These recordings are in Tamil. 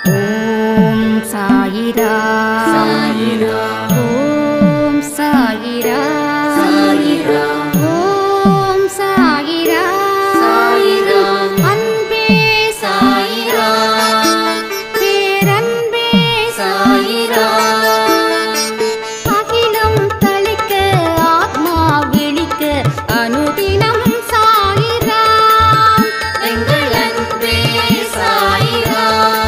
ஓம் சாயிரா சாயிரா ஓம் சாயிரா சாயிரா ஓம் சாயிரா சாயிரா அன்பே சாயிரா பேரன்பே சாயிரா அகிலம் தளிக்க ஆத்மா விழிக்க அனுதினம் சாயிரா எங்கள் அன்பே சாயிரா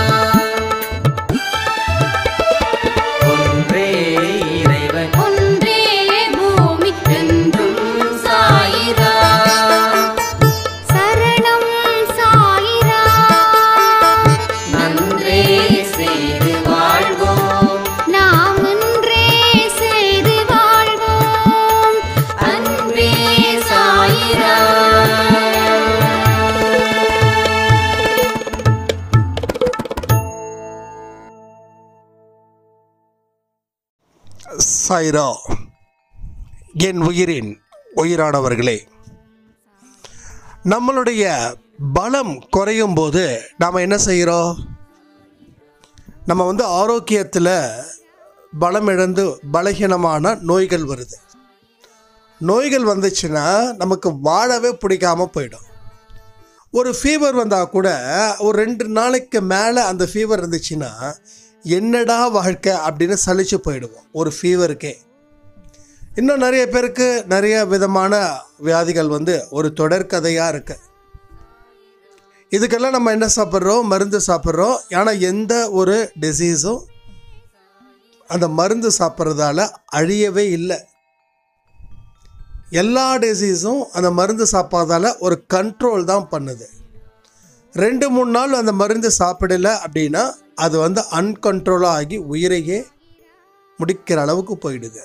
ஒன்றே இறைவன் ஒன்றே பூமிக்கென்றும் என்றும் சாயிரா சரணம் சாயிரா நன்றே செய்து வாழ்வோம் நாம் ஒன்றே செய்து வாழ்வோம் அன்பே சாயிரா சாய்ரா என் உயிரின் உயிரானவர்களே நம்மளுடைய பலம் குறையும் போது நாம் என்ன செய்கிறோம் நம்ம வந்து ஆரோக்கியத்தில் பலம் இழந்து பலகீனமான நோய்கள் வருது நோய்கள் வந்துச்சுன்னா நமக்கு வாழவே பிடிக்காம போயிடும் ஒரு ஃபீவர் வந்தால் கூட ஒரு ரெண்டு நாளைக்கு மேலே அந்த ஃபீவர் இருந்துச்சுன்னா என்னடா வாழ்க்கை அப்படின்னு சலிச்சு போயிடுவோம் ஒரு ஃபீவருக்கே இன்னும் நிறைய பேருக்கு நிறைய விதமான வியாதிகள் வந்து ஒரு தொடர்கதையாக இருக்கு இதுக்கெல்லாம் நம்ம என்ன சாப்பிட்றோம் மருந்து சாப்பிட்றோம் ஆனால் எந்த ஒரு டிசீஸும் அந்த மருந்து சாப்பிட்றதால அழியவே இல்லை எல்லா டிசீஸும் அந்த மருந்து சாப்பிட்றதால ஒரு கண்ட்ரோல் தான் பண்ணுது ரெண்டு மூணு நாள் அந்த மருந்து சாப்பிடல அப்படின்னா அது வந்து அன்கண்ட்ரோலாக ஆகி உயிரையே முடிக்கிற அளவுக்கு போயிடுது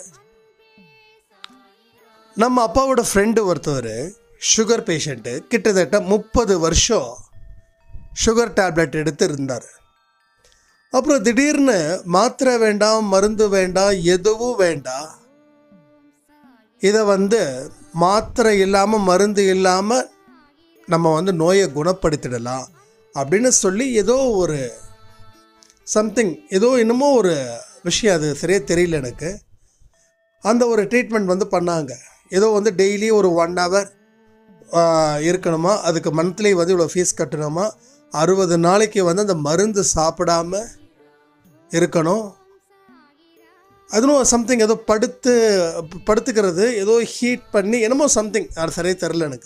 நம்ம அப்பாவோட ஃப்ரெண்டு ஒருத்தவர் சுகர் பேஷண்ட்டு கிட்டத்தட்ட முப்பது வருஷம் சுகர் டேப்லெட் எடுத்து இருந்தார் அப்புறம் திடீர்னு மாத்திரை வேண்டாம் மருந்து வேண்டாம் எதுவும் வேண்டாம் இதை வந்து மாத்திரை இல்லாமல் மருந்து இல்லாமல் நம்ம வந்து நோயை குணப்படுத்திடலாம் அப்படின்னு சொல்லி ஏதோ ஒரு சம்திங் ஏதோ என்னமோ ஒரு விஷயம் அது சரியாக தெரியல எனக்கு அந்த ஒரு ட்ரீட்மெண்ட் வந்து பண்ணாங்க ஏதோ வந்து டெய்லி ஒரு ஒன் ஹவர் இருக்கணுமா அதுக்கு மந்த்லி வந்து இவ்வளோ ஃபீஸ் கட்டணுமா அறுபது நாளைக்கு வந்து அந்த மருந்து சாப்பிடாம இருக்கணும் அதுவும் சம்திங் ஏதோ படுத்து படுத்துக்கிறது ஏதோ ஹீட் பண்ணி என்னமோ சம்திங் அது சரியாக தெரில எனக்கு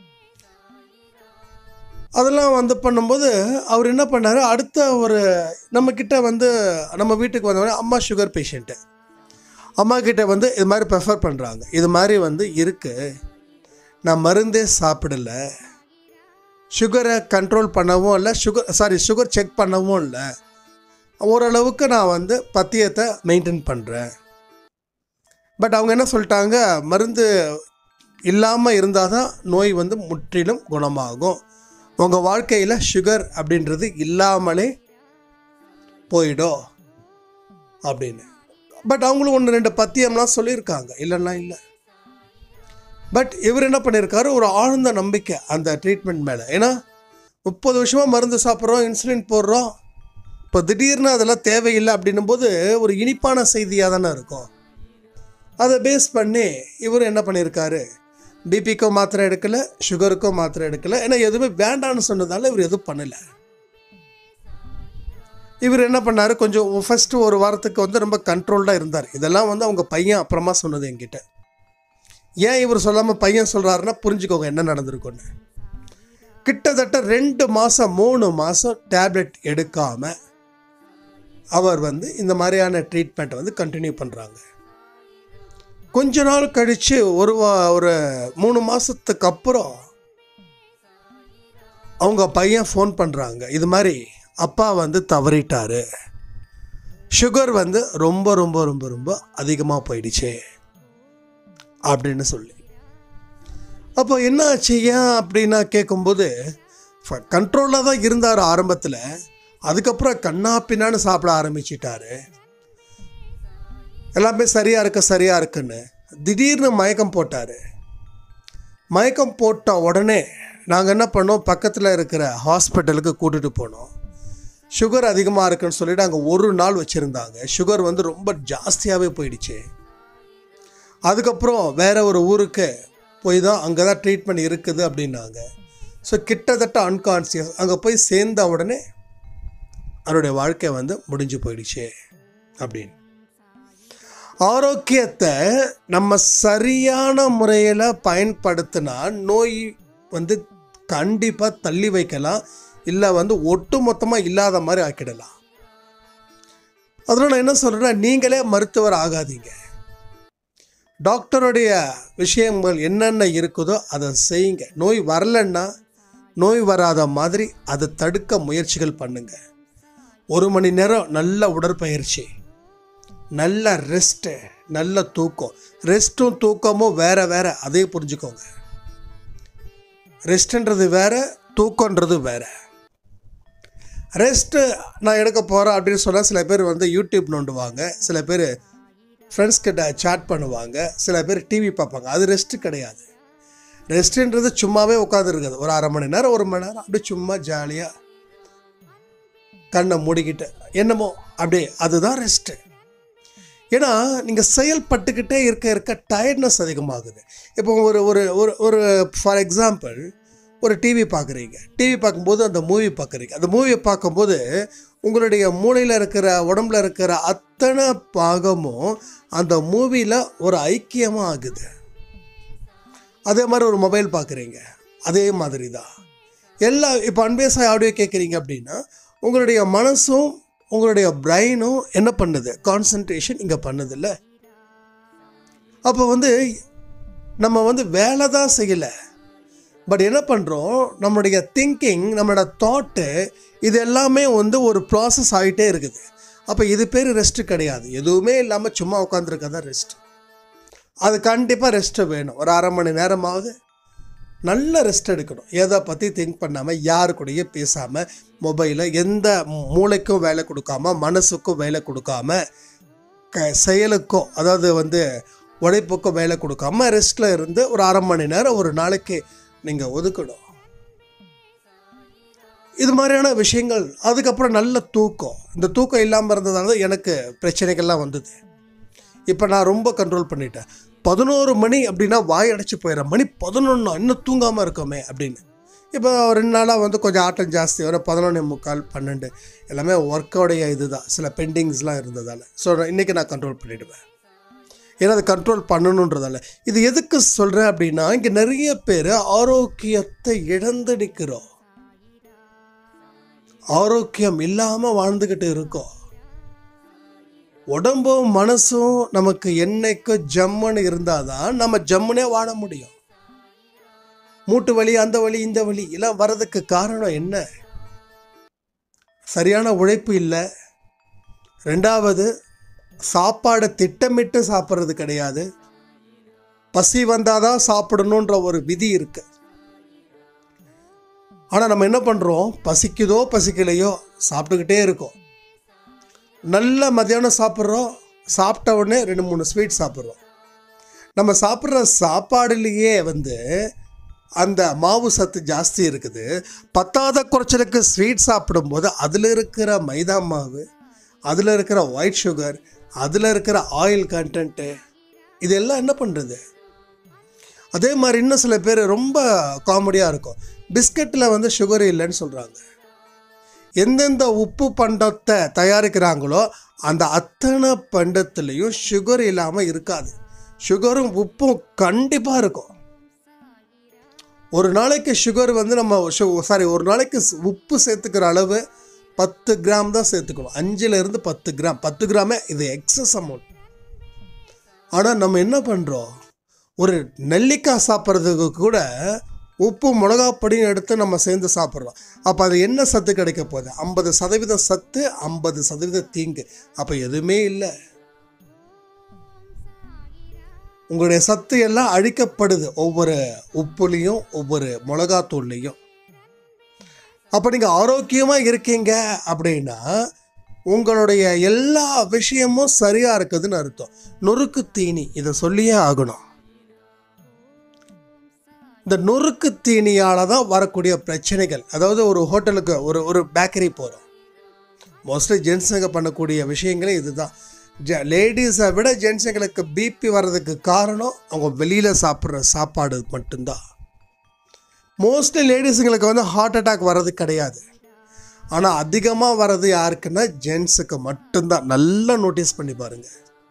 அதெல்லாம் வந்து பண்ணும்போது அவர் என்ன பண்ணார் அடுத்த ஒரு நம்மக்கிட்ட வந்து நம்ம வீட்டுக்கு வந்தவொடனே அம்மா சுகர் பேஷண்ட்டு அம்மா கிட்ட வந்து இது மாதிரி ப்ரிஃபர் பண்ணுறாங்க இது மாதிரி வந்து இருக்குது நான் மருந்தே சாப்பிடல சுகரை கண்ட்ரோல் பண்ணவும் இல்லை சுகர் சாரி சுகர் செக் பண்ணவும் இல்லை ஓரளவுக்கு நான் வந்து பத்தியத்தை மெயின்டைன் பண்ணுறேன் பட் அவங்க என்ன சொல்லிட்டாங்க மருந்து இல்லாமல் இருந்தால் தான் நோய் வந்து முற்றிலும் குணமாகும் உங்கள் வாழ்க்கையில் சுகர் அப்படின்றது இல்லாமலே போயிடும் அப்படின்னு பட் அவங்களும் ஒன்று ரெண்டு பத்தியம்லாம் சொல்லியிருக்காங்க இல்லைன்னா இல்லை பட் இவர் என்ன பண்ணியிருக்காரு ஒரு ஆழ்ந்த நம்பிக்கை அந்த ட்ரீட்மெண்ட் மேலே ஏன்னா முப்பது வருஷமாக மருந்து சாப்பிட்றோம் இன்சுலின் போடுறோம் இப்போ திடீர்னு அதெல்லாம் தேவையில்லை அப்படின்னும் போது ஒரு இனிப்பான செய்தியாக தானே இருக்கும் அதை பேஸ் பண்ணி இவர் என்ன பண்ணியிருக்காரு பிபிக்கும் மாத்திரை எடுக்கலை சுகருக்கும் மாத்திரை எடுக்கலை ஏன்னா எதுவுமே வேண்டான்னு சொன்னதால இவர் எதுவும் பண்ணலை இவர் என்ன பண்ணார் கொஞ்சம் ஃபஸ்ட்டு ஒரு வாரத்துக்கு வந்து ரொம்ப கண்ட்ரோல்டாக இருந்தார் இதெல்லாம் வந்து அவங்க பையன் அப்புறமா சொன்னது என்கிட்ட ஏன் இவர் சொல்லாமல் பையன் சொல்கிறாருன்னா புரிஞ்சுக்கோங்க என்ன நடந்திருக்குன்னு கிட்டத்தட்ட ரெண்டு மாதம் மூணு மாதம் டேப்லெட் எடுக்காமல் அவர் வந்து இந்த மாதிரியான ட்ரீட்மெண்ட்டை வந்து கண்டினியூ பண்ணுறாங்க கொஞ்ச நாள் கழித்து ஒரு வா- ஒரு மூணு மாதத்துக்கு அப்புறம் அவங்க பையன் ஃபோன் பண்ணுறாங்க இது மாதிரி அப்பா வந்து தவறிட்டாரு சுகர் வந்து ரொம்ப ரொம்ப ரொம்ப ரொம்ப அதிகமாக போயிடுச்சு அப்படின்னு சொல்லி அப்போ என்ன ஆச்சு ஏன் அப்படின்னா கேட்கும்போது கண்ட்ரோலாக தான் இருந்தார் ஆரம்பத்தில் அதுக்கப்புறம் கண்ணா பின்னான்னு சாப்பிட ஆரம்பிச்சிட்டாரு எல்லாமே சரியாக இருக்கு சரியாக இருக்குன்னு திடீர்னு மயக்கம் போட்டார் மயக்கம் போட்ட உடனே நாங்கள் என்ன பண்ணோம் பக்கத்தில் இருக்கிற ஹாஸ்பிட்டலுக்கு கூட்டிகிட்டு போனோம் சுகர் அதிகமாக இருக்குன்னு சொல்லிட்டு அங்கே ஒரு நாள் வச்சுருந்தாங்க சுகர் வந்து ரொம்ப ஜாஸ்தியாகவே போயிடுச்சு அதுக்கப்புறம் வேற ஒரு ஊருக்கு போய் தான் அங்கே தான் ட்ரீட்மெண்ட் இருக்குது அப்படின்னாங்க ஸோ கிட்டத்தட்ட அன்கான்சியஸ் அங்கே போய் சேர்ந்த உடனே அவருடைய வாழ்க்கை வந்து முடிஞ்சு போயிடுச்சு அப்படின்னு ஆரோக்கியத்தை நம்ம சரியான முறையில் பயன்படுத்தினா நோய் வந்து கண்டிப்பாக தள்ளி வைக்கலாம் இல்லை வந்து ஒட்டு மொத்தமாக இல்லாத மாதிரி ஆக்கிடலாம் அதனால் நான் என்ன சொல்கிறேன்னா நீங்களே மருத்துவர் ஆகாதீங்க டாக்டருடைய விஷயங்கள் என்னென்ன இருக்குதோ அதை செய்யுங்க நோய் வரலன்னா நோய் வராத மாதிரி அதை தடுக்க முயற்சிகள் பண்ணுங்க ஒரு மணி நேரம் நல்ல உடற்பயிற்சி நல்ல ரெஸ்ட்டு நல்ல தூக்கம் ரெஸ்ட்டும் தூக்கமும் வேற வேற அதே புரிஞ்சுக்கோங்க ரெஸ்ட்ன்றது வேற தூக்கன்றது வேற ரெஸ்ட்டு நான் எடுக்க போகிறேன் அப்படின்னு சொன்னால் சில பேர் வந்து யூடியூப் நோண்டுவாங்க சில பேர் ஃப்ரெண்ட்ஸ் கிட்ட சேட் பண்ணுவாங்க சில பேர் டிவி பார்ப்பாங்க அது ரெஸ்ட்டு கிடையாது ரெஸ்ட்டுன்றது சும்மாவே உட்காந்துருக்குது ஒரு அரை மணி நேரம் ஒரு மணி நேரம் அப்படியே சும்மா ஜாலியாக கண்ணை மூடிக்கிட்டு என்னமோ அப்படியே அதுதான் ரெஸ்ட்டு ஏன்னா நீங்கள் செயல்பட்டுக்கிட்டே இருக்க இருக்க டயர்ட்னஸ் அதிகமாகுது இப்போ ஒரு ஒரு ஒரு ஒரு ஃபார் எக்ஸாம்பிள் ஒரு டிவி பார்க்குறீங்க டிவி பார்க்கும்போது அந்த மூவி பார்க்குறீங்க அந்த மூவியை பார்க்கும்போது உங்களுடைய மூளையில் இருக்கிற உடம்புல இருக்கிற அத்தனை பாகமும் அந்த மூவியில் ஒரு ஐக்கியமாக ஆகுது அதே மாதிரி ஒரு மொபைல் பார்க்குறீங்க அதே மாதிரி தான் எல்லா இப்போ அன்பேசாய் ஆடியோ கேட்குறீங்க அப்படின்னா உங்களுடைய மனசும் உங்களுடைய பிரெயினும் என்ன பண்ணுது கான்சன்ட்ரேஷன் இங்கே பண்ணுதில்ல அப்போ வந்து நம்ம வந்து வேலை தான் செய்யலை பட் என்ன பண்ணுறோம் நம்மளுடைய திங்கிங் நம்மளோட தாட்டு இது எல்லாமே வந்து ஒரு ப்ராசஸ் ஆகிட்டே இருக்குது அப்போ இது பேர் ரெஸ்ட்டு கிடையாது எதுவுமே இல்லாமல் சும்மா உட்காந்துருக்கதா ரெஸ்ட் அது கண்டிப்பாக ரெஸ்ட்டு வேணும் ஒரு அரை மணி நேரமாவது நல்ல ரெஸ்ட் எடுக்கணும் எதை பற்றி திங்க் பண்ணாமல் யாரு கூடயும் பேசாமல் மொபைலில் எந்த மூளைக்கும் வேலை கொடுக்காம மனசுக்கும் வேலை கொடுக்காம க செயலுக்கும் அதாவது வந்து உழைப்புக்கும் வேலை கொடுக்காம ரெஸ்ட்டில் இருந்து ஒரு அரை மணி நேரம் ஒரு நாளைக்கு நீங்கள் ஒதுக்கணும் இது மாதிரியான விஷயங்கள் அதுக்கப்புறம் நல்ல தூக்கம் இந்த தூக்கம் இல்லாமல் இருந்ததால தான் எனக்கு பிரச்சனைகள்லாம் வந்தது இப்போ நான் ரொம்ப கண்ட்ரோல் பண்ணிட்டேன் பதினோரு மணி அப்படின்னா வாய் அடைச்சி போயிடுறேன் மணி பதினொன்று இன்னும் தூங்காமல் இருக்கோமே அப்படின்னு இப்போ ரெண்டு நாளாக வந்து கொஞ்சம் ஆட்டம் ஜாஸ்தி வரும் பதினொன்று முக்கால் பன்னெண்டு எல்லாமே ஒர்க்கோடைய இது தான் சில பெண்டிங்ஸ்லாம் இருந்ததால் ஸோ இன்றைக்கி நான் கண்ட்ரோல் பண்ணிவிடுவேன் ஏன்னா அதை கண்ட்ரோல் பண்ணணுன்றதால இது எதுக்கு சொல்கிறேன் அப்படின்னா இங்கே நிறைய பேர் ஆரோக்கியத்தை இழந்து நிற்கிறோம் ஆரோக்கியம் இல்லாமல் வாழ்ந்துக்கிட்டு இருக்கோம் உடம்பும் மனசும் நமக்கு என்னைக்கும் ஜம்முன்னு இருந்தால் தான் நம்ம ஜம்முனே வாழ முடியும் மூட்டு வலி அந்த வலி இந்த வலி எல்லாம் வர்றதுக்கு காரணம் என்ன சரியான உழைப்பு இல்லை ரெண்டாவது சாப்பாடை திட்டமிட்டு சாப்பிட்றது கிடையாது பசி வந்தாதான் சாப்பிடணுன்ற ஒரு விதி இருக்கு ஆனால் நம்ம என்ன பண்ணுறோம் பசிக்குதோ பசிக்கலையோ சாப்பிட்டுக்கிட்டே இருக்கோம் நல்ல மத்தியானம் சாப்பிட்றோம் சாப்பிட்ட உடனே ரெண்டு மூணு ஸ்வீட் சாப்பிட்றோம் நம்ம சாப்பிட்ற சாப்பாடுலேயே வந்து அந்த மாவு சத்து ஜாஸ்தி இருக்குது பத்தாத குறைச்சலுக்கு ஸ்வீட் சாப்பிடும்போது அதில் இருக்கிற மைதா மாவு அதில் இருக்கிற ஒயிட் சுகர் அதில் இருக்கிற ஆயில் கண்டென்ட்டு இதெல்லாம் என்ன பண்ணுறது அதே மாதிரி இன்னும் சில பேர் ரொம்ப காமெடியாக இருக்கும் பிஸ்கட்டில் வந்து சுகர் இல்லைன்னு சொல்கிறாங்க எந்தெந்த உப்பு பண்டத்தை தயாரிக்கிறாங்களோ அந்த அத்தனை பண்டத்துலேயும் சுகர் இல்லாமல் இருக்காது சுகரும் உப்பும் கண்டிப்பாக இருக்கும் ஒரு நாளைக்கு சுகர் வந்து நம்ம சாரி ஒரு நாளைக்கு ஸ்- உப்பு சேர்த்துக்கிற அளவு பத்து கிராம் தான் சேர்த்துக்கணும் அஞ்சுல இருந்து பத்து கிராம் பத்து கிராமே இது எக்ஸஸ் அமௌண்ட் ஆனால் நம்ம என்ன பண்ணுறோம் ஒரு நெல்லிக்காய் சாப்பிட்றதுக்கு கூட உப்பு மிளகா பொடியும் எடுத்து நம்ம சேர்ந்து சாப்பிட்றோம் அப்போ அது என்ன சத்து கிடைக்க போகுது ஐம்பது சதவீதம் சத்து ஐம்பது சதவீதம் தீங்கு அப்போ எதுவுமே இல்லை உங்களுடைய சத்து எல்லாம் அழிக்கப்படுது ஒவ்வொரு உப்புலேயும் ஒவ்வொரு மிளகாத்தூள்லேயும் அப்போ நீங்கள் ஆரோக்கியமாக இருக்கீங்க அப்படின்னா உங்களுடைய எல்லா விஷயமும் சரியாக இருக்குதுன்னு அர்த்தம் நொறுக்கு தீனி இதை சொல்லியே ஆகணும் இந்த நொறுக்கு தீனியால் தான் வரக்கூடிய பிரச்சனைகள் அதாவது ஒரு ஹோட்டலுக்கு ஒரு ஒரு பேக்கரி போகிறோம் மோஸ்ட்லி ஜென்ஸுங்க பண்ணக்கூடிய விஷயங்களே இதுதான் ஜ லேடிஸை விட ஜென்ஸுங்களுக்கு பிபி வர்றதுக்கு காரணம் அவங்க வெளியில் சாப்பிட்ற சாப்பாடு மட்டும்தான் மோஸ்ட்லி லேடிஸுங்களுக்கு வந்து ஹார்ட் அட்டாக் வர்றது கிடையாது ஆனால் அதிகமாக வர்றது யாருக்குன்னா ஜென்ஸுக்கு மட்டும்தான் நல்லா நோட்டீஸ் பண்ணி பாருங்க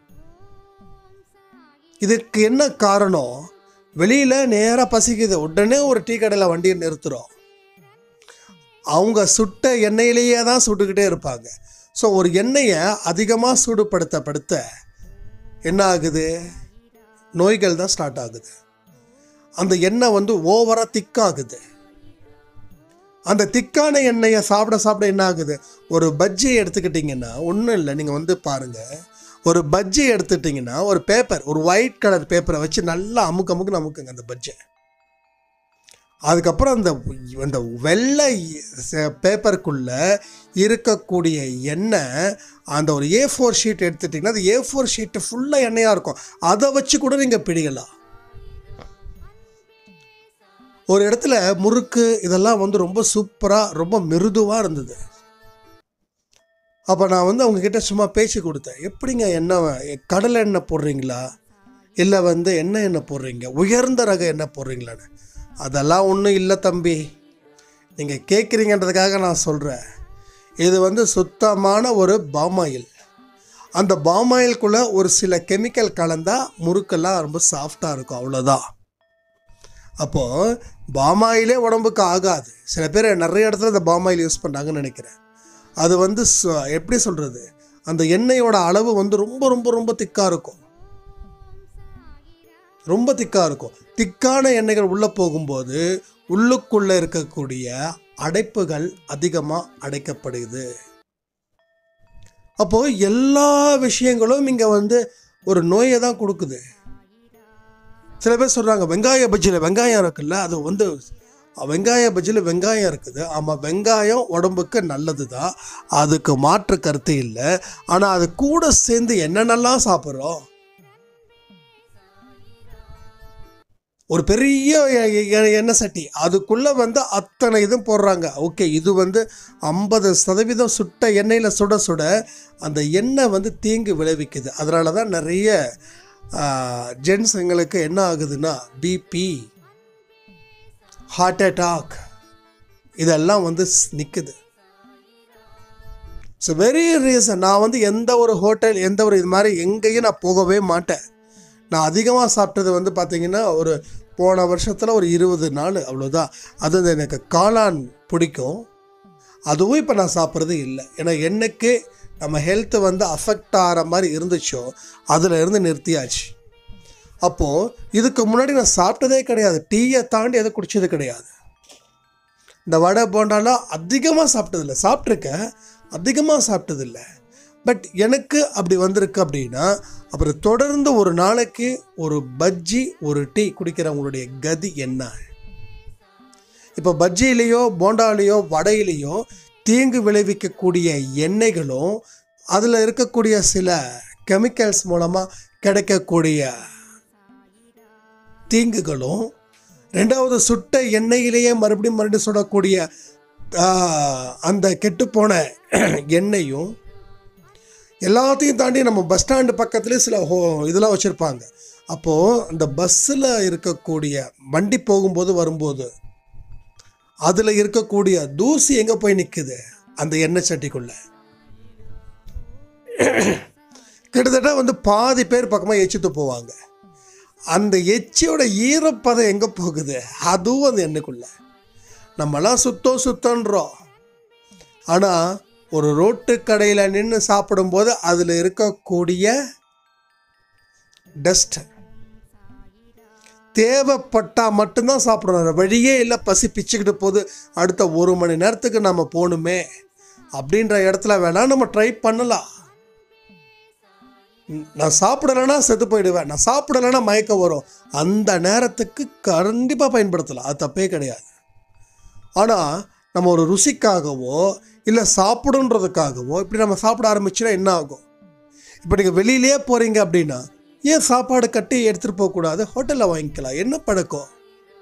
இதுக்கு என்ன காரணம் வெளியில் நேராக பசிக்குது உடனே ஒரு டீ கடையில் வண்டியை நிறுத்துகிறோம் அவங்க சுட்ட எண்ணெயிலேயே தான் சுட்டுக்கிட்டே இருப்பாங்க ஸோ ஒரு எண்ணெயை அதிகமாக சூடுபடுத்தப்படுத்த என்ன ஆகுது நோய்கள் தான் ஸ்டார்ட் ஆகுது அந்த எண்ணெய் வந்து ஓவராக திக்காகுது அந்த திக்கான எண்ணெயை சாப்பிட சாப்பிட என்ன ஆகுது ஒரு பஜ்ஜியை எடுத்துக்கிட்டிங்கன்னா ஒன்றும் இல்லை நீங்கள் வந்து பாருங்கள் ஒரு பஜ்ஜி எடுத்துட்டிங்கன்னா ஒரு பேப்பர் ஒரு ஒயிட் கலர் பேப்பரை வச்சு நல்லா அமுக்கு அமுக்குன்னு அமுக்குங்க அந்த பஜ்ஜை அதுக்கப்புறம் அந்த அந்த வெள்ளை பேப்பருக்குள்ளே இருக்கக்கூடிய எண்ணெய் அந்த ஒரு ஏ ஃபோர் ஷீட் எடுத்துட்டிங்கன்னா அந்த ஏ ஃபோர் ஷீட்டு ஃபுல்லாக எண்ணெயாக இருக்கும் அதை வச்சு கூட நீங்கள் பிடிக்கலாம் ஒரு இடத்துல முறுக்கு இதெல்லாம் வந்து ரொம்ப சூப்பராக ரொம்ப மிருதுவாக இருந்தது அப்போ நான் வந்து அவங்கக்கிட்ட சும்மா பேச்சு கொடுத்தேன் எப்படிங்க எண்ணெய் கடலை எண்ணெய் போடுறீங்களா இல்லை வந்து எண்ணெய் எண்ணெய் போடுறீங்க உயர்ந்த ரக எண்ணெய் போடுறீங்களான்னு அதெல்லாம் ஒன்றும் இல்லை தம்பி நீங்கள் கேட்குறீங்கன்றதுக்காக நான் சொல்கிறேன் இது வந்து சுத்தமான ஒரு பாமாயில் அந்த பாமாயிலுக்குள்ளே ஒரு சில கெமிக்கல் கலந்தால் முறுக்கெல்லாம் ரொம்ப சாஃப்டாக இருக்கும் அவ்வளோதான் அப்போது பாமாயிலே உடம்புக்கு ஆகாது சில பேர் நிறைய இடத்துல இந்த பாமாயில் யூஸ் பண்ணுறாங்கன்னு நினைக்கிறேன் அது வந்து ச- எப்படி சொல்கிறது அந்த எண்ணெயோட அளவு வந்து ரொம்ப ரொம்ப ரொம்ப திக்காக இருக்கும் ரொம்ப திக்காக இருக்கும் திக்கான எண்ணெய்கள் உள்ளே போகும்போது உள்ளுக்குள்ளே இருக்கக்கூடிய அடைப்புகள் அதிகமாக அடைக்கப்படுது அப்போது எல்லா விஷயங்களும் இங்கே வந்து ஒரு நோயை தான் கொடுக்குது சில பேர் சொல்கிறாங்க வெங்காய பஜ்ஜியில் வெங்காயம் இருக்குல்ல அது வந்து வெங்காய பஜ்ஜியில் வெங்காயம் இருக்குது ஆமாம் வெங்காயம் உடம்புக்கு நல்லது தான் அதுக்கு மாற்று கருத்து இல்லை ஆனால் அது கூட சேர்ந்து என்னென்னலாம் சாப்பிட்றோம் ஒரு பெரிய எ- எ- எண்ணெய் சட்டி அதுக்குள்ளே வந்து அத்தனை இதுவும் போடுறாங்க ஓகே இது வந்து ஐம்பது சதவீதம் சுட்ட எண்ணெயில் சுட சுட அந்த எண்ணெய் வந்து தீங்கு விளைவிக்குது அதனால தான் நிறைய ஜென்ஸுங்களுக்கு என்ன ஆகுதுன்னா பிபி ஹார்ட் அட்டாக் இதெல்லாம் வந்து நிற்குது ஸோ வெரி ரீசன் நான் வந்து எந்த ஒரு ஹோட்டல் எந்த ஒரு இது மாதிரி எங்கேயும் நான் போகவே மாட்டேன் நான் அதிகமாக சாப்பிட்டது வந்து பார்த்தீங்கன்னா ஒரு போன வருஷத்தில் ஒரு இருபது நாள் அவ்வளோதான் அது வந்து எனக்கு காளான் பிடிக்கும் அதுவும் இப்போ நான் சாப்பிட்றது இல்லை ஏன்னா என்னைக்கு நம்ம ஹெல்த்து வந்து அஃபெக்ட் ஆகிற மாதிரி இருந்துச்சோ அதில் இருந்து நிறுத்தியாச்சு அப்போது இதுக்கு முன்னாடி நான் சாப்பிட்டதே கிடையாது டீயை தாண்டி எதை குடிச்சது கிடையாது இந்த வடை போண்டாலாம் அதிகமாக சாப்பிட்டதில்ல சாப்பிட்ருக்கேன் அதிகமாக சாப்பிட்டதில்ல பட் எனக்கு அப்படி வந்திருக்கு அப்படின்னா அப்புறம் தொடர்ந்து ஒரு நாளைக்கு ஒரு பஜ்ஜி ஒரு டீ குடிக்கிறவங்களுடைய கதி என்ன இப்போ பஜ்ஜிலேயோ போண்டாலேயோ வடையிலையோ தீங்கு விளைவிக்கக்கூடிய எண்ணெய்களும் அதில் இருக்கக்கூடிய சில கெமிக்கல்ஸ் மூலமாக கிடைக்கக்கூடிய தீங்குகளும் ரெண்டாவது சுட்ட எண்ணெயிலேயே மறுபடியும் மறுபடியும் சுடக்கூடிய ஆ, அந்த கெட்டுப்போன எண்ணெயும் எல்லாத்தையும் தாண்டி நம்ம பஸ் ஸ்டாண்டு பக்கத்துலேயே சில ஹோ இதெல்லாம் வச்சுருப்பாங்க அப்போது அந்த பஸ்ஸில் இருக்கக்கூடிய வண்டி போகும்போது வரும்போது அதில் இருக்கக்கூடிய தூசி எங்கே போய் நிற்குது அந்த எண்ணெய் சட்டிக்குள்ளே கிட்டத்தட்ட வந்து பாதி பேர் பக்கமாக எச்சிட்டு போவாங்க அந்த எச்சியோட ஈரப்பதம் எங்கே போகுது அதுவும் அந்த எண்ணெய்க்குள்ள நம்மலாம் சுத்தம் சுத்தன்றோம் ஆனால் ஒரு ரோட்டு கடையில் நின்று சாப்பிடும்போது அதில் இருக்கக்கூடிய டஸ்ட் தேவைப்பட்டால் மட்டும்தான் சாப்பிடணும் வழியே இல்லை பசி பிச்சுக்கிட்டு போகுது அடுத்த ஒரு மணி நேரத்துக்கு நம்ம போகணுமே அப்படின்ற இடத்துல வேணால் நம்ம ட்ரை பண்ணலாம் நான் சாப்பிடலைன்னா செத்து போயிடுவேன் நான் சாப்பிடலைன்னா மயக்கம் வரும் அந்த நேரத்துக்கு கண்டிப்பாக பயன்படுத்தலாம் அது தப்பே கிடையாது ஆனால் நம்ம ஒரு ருசிக்காகவோ இல்லை சாப்பிடுன்றதுக்காகவோ இப்படி நம்ம சாப்பிட ஆரம்பிச்சுன்னா என்ன ஆகும் இப்போ நீங்கள் வெளியிலேயே போகிறீங்க அப்படின்னா ஏன் சாப்பாடு கட்டி எடுத்துகிட்டு போகக்கூடாது ஹோட்டலில் வாங்கிக்கலாம் என்ன பழக்கம்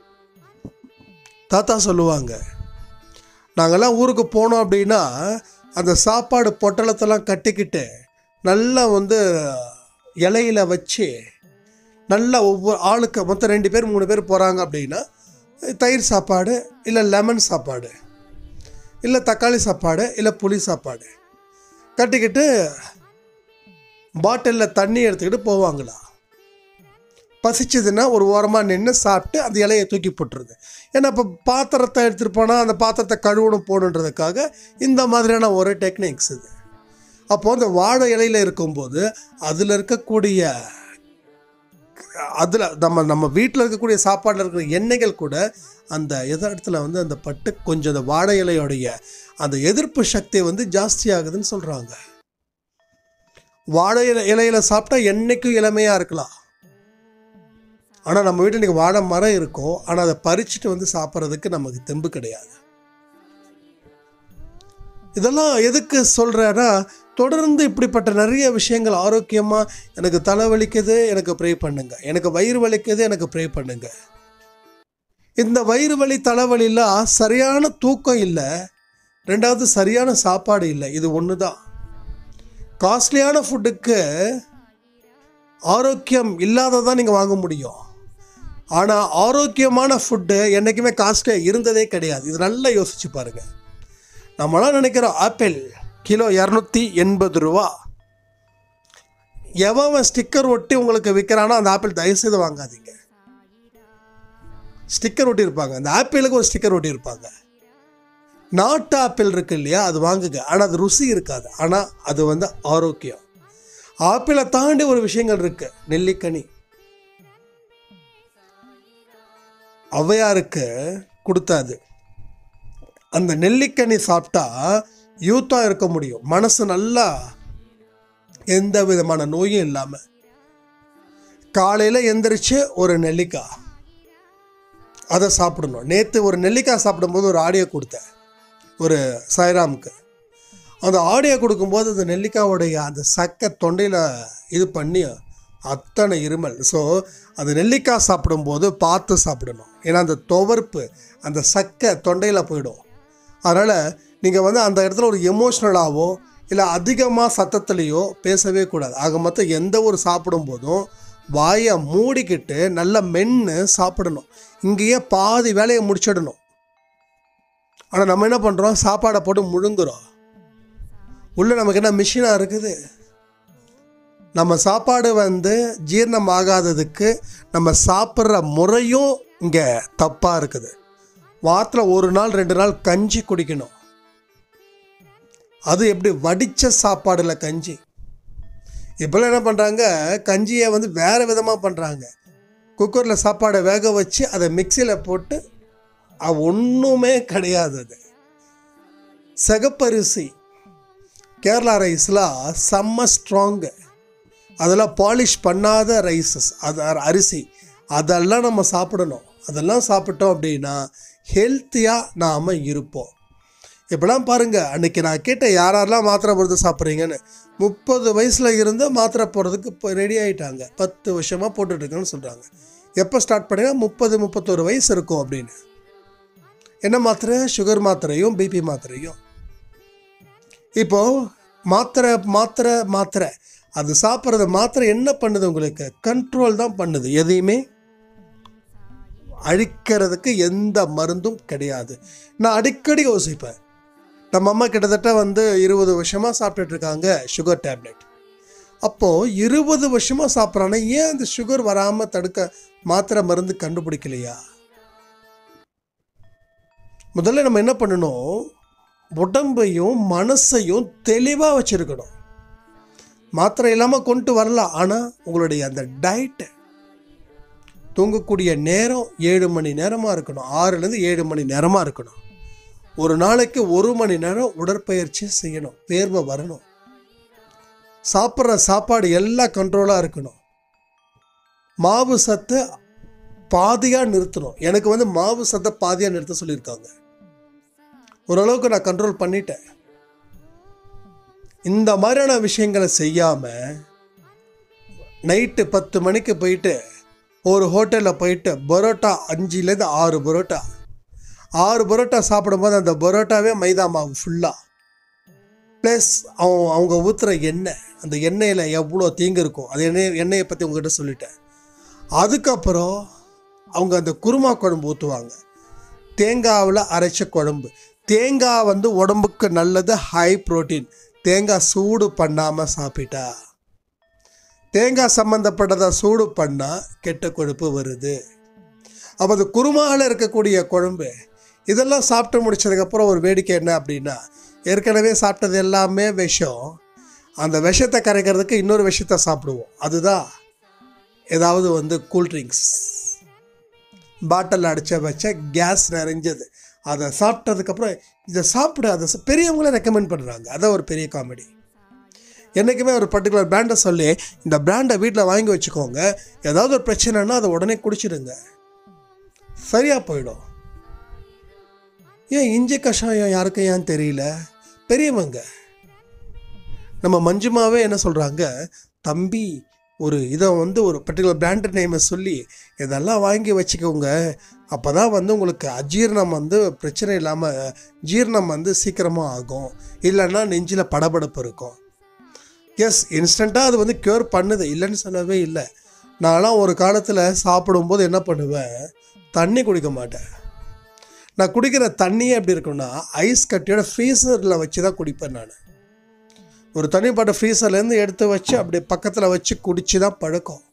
தாத்தா சொல்லுவாங்க நாங்கள்லாம் ஊருக்கு போனோம் அப்படின்னா அந்த சாப்பாடு பொட்டலத்தெல்லாம் கட்டிக்கிட்டு நல்லா வந்து இலையில வச்சு நல்லா ஒவ்வொரு ஆளுக்கு மொத்தம் ரெண்டு பேர் மூணு பேர் போகிறாங்க அப்படின்னா தயிர் சாப்பாடு இல்லை லெமன் சாப்பாடு இல்லை தக்காளி சாப்பாடு இல்லை புளி சாப்பாடு கட்டிக்கிட்டு பாட்டிலில் தண்ணி எடுத்துக்கிட்டு போவாங்களா பசிச்சதுன்னா ஒரு ஓரமாக நின்று சாப்பிட்டு அந்த இலையை தூக்கி போட்டுருது ஏன்னா இப்போ பாத்திரத்தை எடுத்துகிட்டு போனால் அந்த பாத்திரத்தை கழுவணும் போகணுன்றதுக்காக இந்த மாதிரியான ஒரு டெக்னிக்ஸ் இது அப்போது அந்த வாழை இலையில் இருக்கும்போது அதில் இருக்கக்கூடிய அதில் நம்ம நம்ம வீட்டில் இருக்கக்கூடிய சாப்பாடில் இருக்கிற எண்ணெய்கள் கூட அந்த எத இடத்துல வந்து அந்த பட்டு கொஞ்சம் அந்த வாழை இலையோடைய அந்த எதிர்ப்பு சக்தி வந்து ஜாஸ்தி ஆகுதுன்னு சொல்கிறாங்க வாழை இலை இலையில சாப்பிட்டா என்னைக்கும் இளமையாக இருக்கலாம் ஆனால் நம்ம வீட்டில் இன்றைக்கி வாழை மரம் இருக்கும் ஆனால் அதை பறிச்சுட்டு வந்து சாப்பிட்றதுக்கு நமக்கு தெம்பு கிடையாது இதெல்லாம் எதுக்கு சொல்கிறேன்னா தொடர்ந்து இப்படிப்பட்ட நிறைய விஷயங்கள் ஆரோக்கியமாக எனக்கு தலை வலிக்குது எனக்கு ப்ரே பண்ணுங்க எனக்கு வயிறு வலிக்குது எனக்கு ப்ரே பண்ணுங்க இந்த வயிறு வலி தலைவலிலாம் சரியான தூக்கம் இல்லை ரெண்டாவது சரியான சாப்பாடு இல்லை இது ஒன்று தான் காஸ்ட்லியான ஃபுட்டுக்கு ஆரோக்கியம் இல்லாததான் நீங்கள் வாங்க முடியும் ஆனால் ஆரோக்கியமான ஃபுட்டு என்றைக்குமே காஸ்ட்லியாக இருந்ததே கிடையாது இது நல்லா யோசிச்சு பாருங்கள் நம்மளாம் நினைக்கிறோம் ஆப்பிள் கிலோ இரநூத்தி எண்பது ரூபா எவன் ஸ்டிக்கர் ஒட்டி உங்களுக்கு விற்கிறானோ அந்த ஆப்பிள் தயவுசெய்து வாங்காதீங்க ஸ்டிக்கர் ஒட்டியிருப்பாங்க அந்த ஆப்பிளுக்கு ஒரு ஸ்டிக்கர் ஒட்டியிருப்பாங்க நாட்டு ஆப்பிள் இருக்கு இல்லையா அது வாங்குங்க ஆனால் அது ருசி இருக்காது ஆனால் அது வந்து ஆரோக்கியம் ஆப்பிளை தாண்டி ஒரு விஷயங்கள் இருக்கு நெல்லிக்கனி ஔவையாருக்கு கொடுத்தாது அந்த நெல்லிக்கனி சாப்பிட்டா யூத்தாக இருக்க முடியும் மனசு நல்லா எந்த விதமான நோயும் இல்லாமல் காலையில் எந்திரிச்சு ஒரு நெல்லிக்காய் அதை சாப்பிடணும் நேற்று ஒரு நெல்லிக்காய் சாப்பிடும்போது ஒரு ஆடியோ கொடுத்தேன் ஒரு சாய்ராமுக்கு அந்த ஆடியோ கொடுக்கும்போது அந்த நெல்லிக்காயோடைய அந்த சக்கை தொண்டையில் இது பண்ணி அத்தனை இருமல் ஸோ அந்த நெல்லிக்காய் சாப்பிடும்போது பார்த்து சாப்பிடணும் ஏன்னா அந்த துவர்ப்பு அந்த சக்கை தொண்டையில் போயிடும் அதனால் நீங்கள் வந்து அந்த இடத்துல ஒரு எமோஷ்னலாகவோ இல்லை அதிகமாக சத்தத்துலேயோ பேசவே கூடாது ஆக மொத்தம் எந்த ஒரு சாப்பிடும்போதும் வாயை மூடிக்கிட்டு நல்லா மென்று சாப்பிடணும் இங்கேயே பாதி வேலையை முடிச்சிடணும் ஆனால் நம்ம என்ன பண்ணுறோம் சாப்பாடை போட்டு முழுங்குறோம் உள்ளே நமக்கு என்ன மிஷினாக இருக்குது நம்ம சாப்பாடு வந்து ஜீரணம் ஆகாததுக்கு நம்ம சாப்பிட்ற முறையும் இங்கே தப்பாக இருக்குது வாரத்தில் ஒரு நாள் ரெண்டு நாள் கஞ்சி குடிக்கணும் அது எப்படி வடித்த சாப்பாடில் கஞ்சி இப்போல்லாம் என்ன பண்ணுறாங்க கஞ்சியை வந்து வேறு விதமாக பண்ணுறாங்க குக்கரில் சாப்பாடை வேக வச்சு அதை மிக்சியில் போட்டு அது ஒன்றுமே கிடையாது அது சிகப்பரிசி கேரளா ரைஸ்லாம் செம்ம ஸ்ட்ராங்கு அதெல்லாம் பாலிஷ் பண்ணாத ரைஸஸ் அது அ- அரிசி அதெல்லாம் நம்ம சாப்பிடணும் அதெல்லாம் சாப்பிட்டோம் அப்படின்னா ஹெல்த்தியாக நாம் இருப்போம் இப்போலாம் பாருங்கள் அன்றைக்கி நான் கேட்டேன் யார் யாரெல்லாம் மாத்திரை மருந்து சாப்பிட்றீங்கன்னு முப்பது வயசில் இருந்து மாத்திரை போடுறதுக்கு இப்போ ரெடி ஆகிட்டாங்க பத்து வருஷமாக போட்டுட்ருக்கேன்னு சொல்கிறாங்க எப்போ ஸ்டார்ட் பண்ணீங்கன்னா முப்பது முப்பத்தொரு வயசு இருக்கும் அப்படின்னு என்ன மாத்திரை சுகர் மாத்திரையும் பிபி மாத்திரையும் இப்போது மாத்திரை மாத்திரை மாத்திரை அது சாப்பிட்றது மாத்திரை என்ன பண்ணுது உங்களுக்கு கண்ட்ரோல் தான் பண்ணுது எதையுமே அழிக்கிறதுக்கு எந்த மருந்தும் கிடையாது நான் அடிக்கடி யோசிப்பேன் நம்ம அம்மா கிட்டத்தட்ட வந்து இருபது வருஷமாக சாப்பிட்டுட்டு இருக்காங்க சுகர் டேப்லெட் அப்போது இருபது வருஷமாக சாப்பிட்றானா ஏன் அந்த சுகர் வராமல் தடுக்க மாத்திரை மருந்து கண்டுபிடிக்கலையா முதல்ல நம்ம என்ன பண்ணணும் உடம்பையும் மனசையும் தெளிவாக வச்சுருக்கணும் மாத்திரை இல்லாமல் கொண்டு வரலாம் ஆனால் உங்களுடைய அந்த டயட்டு தூங்கக்கூடிய நேரம் ஏழு மணி நேரமாக இருக்கணும் ஆறுலேருந்து ஏழு மணி நேரமாக இருக்கணும் ஒரு நாளைக்கு ஒரு மணி நேரம் உடற்பயிற்சி செய்யணும் வேர்வை வரணும் சாப்பிட்ற சாப்பாடு எல்லாம் கண்ட்ரோலாக இருக்கணும் மாவு சத்தை பாதியாக நிறுத்தணும் எனக்கு வந்து மாவு சத்தை பாதியாக நிறுத்த சொல்லியிருக்காங்க ஓரளவுக்கு நான் கண்ட்ரோல் பண்ணிட்டேன் இந்த மாதிரியான விஷயங்களை செய்யாமல் நைட்டு பத்து மணிக்கு போயிட்டு ஒரு ஹோட்டலில் போயிட்டு பரோட்டா அஞ்சுலேருந்து ஆறு பரோட்டா ஆறு பரோட்டா சாப்பிடும்போது அந்த பரோட்டாவே மைதா மாவு ஃபுல்லாக ப்ளஸ் அவங்க அவங்க ஊற்றுற எண்ணெய் அந்த எண்ணெயில் எவ்வளோ தீங்கு இருக்கும் அது எண்ணெய் எண்ணெயை பற்றி உங்ககிட்ட சொல்லிட்டேன் அதுக்கப்புறம் அவங்க அந்த குருமா குழம்பு ஊற்றுவாங்க தேங்காவில் அரைச்ச குழம்பு தேங்காய் வந்து உடம்புக்கு நல்லது ஹை புரோட்டீன் தேங்காய் சூடு பண்ணாமல் சாப்பிட்டா தேங்காய் சம்மந்தப்பட்டதை சூடு பண்ணால் கெட்ட கொழுப்பு வருது அப்போ அந்த குருமாவில் இருக்கக்கூடிய குழம்பு இதெல்லாம் சாப்பிட்டு முடிச்சதுக்கப்புறம் ஒரு வேடிக்கை என்ன அப்படின்னா ஏற்கனவே சாப்பிட்டது எல்லாமே விஷம் அந்த விஷத்தை கரைக்கிறதுக்கு இன்னொரு விஷத்தை சாப்பிடுவோம் அதுதான் ஏதாவது வந்து கூல்ட்ரிங்க்ஸ் பாட்டில் அடிச்ச வச்ச கேஸ் நிறைஞ்சது அதை சாப்பிட்டதுக்கப்புறம் இதை சாப்பிட அதை ச- பெரியவங்களே ரெக்கமெண்ட் பண்ணுறாங்க அதான் ஒரு பெரிய காமெடி என்றைக்குமே ஒரு பர்டிகுலர் பிராண்டை சொல்லி இந்த பிராண்டை வீட்டில் வாங்கி வச்சுக்கோங்க ஏதாவது ஒரு பிரச்சனைனா அதை உடனே குடிச்சிடுங்க சரியாக போயிடும் ஏன் இஞ்சி கஷாயம் யாருக்கும் ஏன் தெரியல பெரியவங்க நம்ம மஞ்சுமாவே என்ன சொல்கிறாங்க தம்பி ஒரு இதை வந்து ஒரு பர்டிகுலர் பிராண்ட் நேமை சொல்லி இதெல்லாம் வாங்கி வச்சுக்கோங்க அப்போ தான் வந்து உங்களுக்கு அஜீரணம் வந்து பிரச்சனை இல்லாமல் ஜீரணம் வந்து சீக்கிரமாக ஆகும் இல்லைன்னா நெஞ்சில் படபடப்பு இருக்கும் எஸ் இன்ஸ்டண்ட்டாக அது வந்து க்யூர் பண்ணுது இல்லைன்னு சொல்லவே இல்லை நான்லாம் ஒரு காலத்தில் சாப்பிடும்போது என்ன பண்ணுவேன் தண்ணி குடிக்க மாட்டேன் நான் குடிக்கிற தண்ணியே எப்படி இருக்கும்னா ஐஸ் கட்டியோட ஃப்ரீசரில் வச்சு தான் குடிப்பேன் நான் ஒரு தனிப்பட்ட ஃப்ரீசர்லேருந்து எடுத்து வச்சு அப்படியே பக்கத்தில் வச்சு குடிச்சு தான் பழக்கம்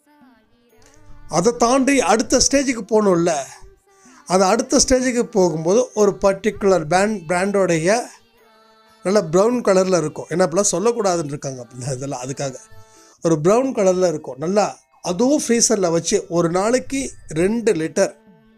அதை தாண்டி அடுத்த ஸ்டேஜுக்கு போகணும்ல அது அடுத்த ஸ்டேஜுக்கு போகும்போது ஒரு பர்டிகுலர் பிராண்ட் பிராண்டோடைய நல்ல ப்ரௌன் கலரில் இருக்கும் ஏன்னா அப்பெல்லாம் சொல்லக்கூடாதுன்னு இருக்காங்க அப்படின்னா இதெல்லாம் அதுக்காக ஒரு ப்ரௌன் கலரில் இருக்கும் நல்லா அதுவும் ஃப்ரீசரில் வச்சு ஒரு நாளைக்கு ரெண்டு லிட்டர்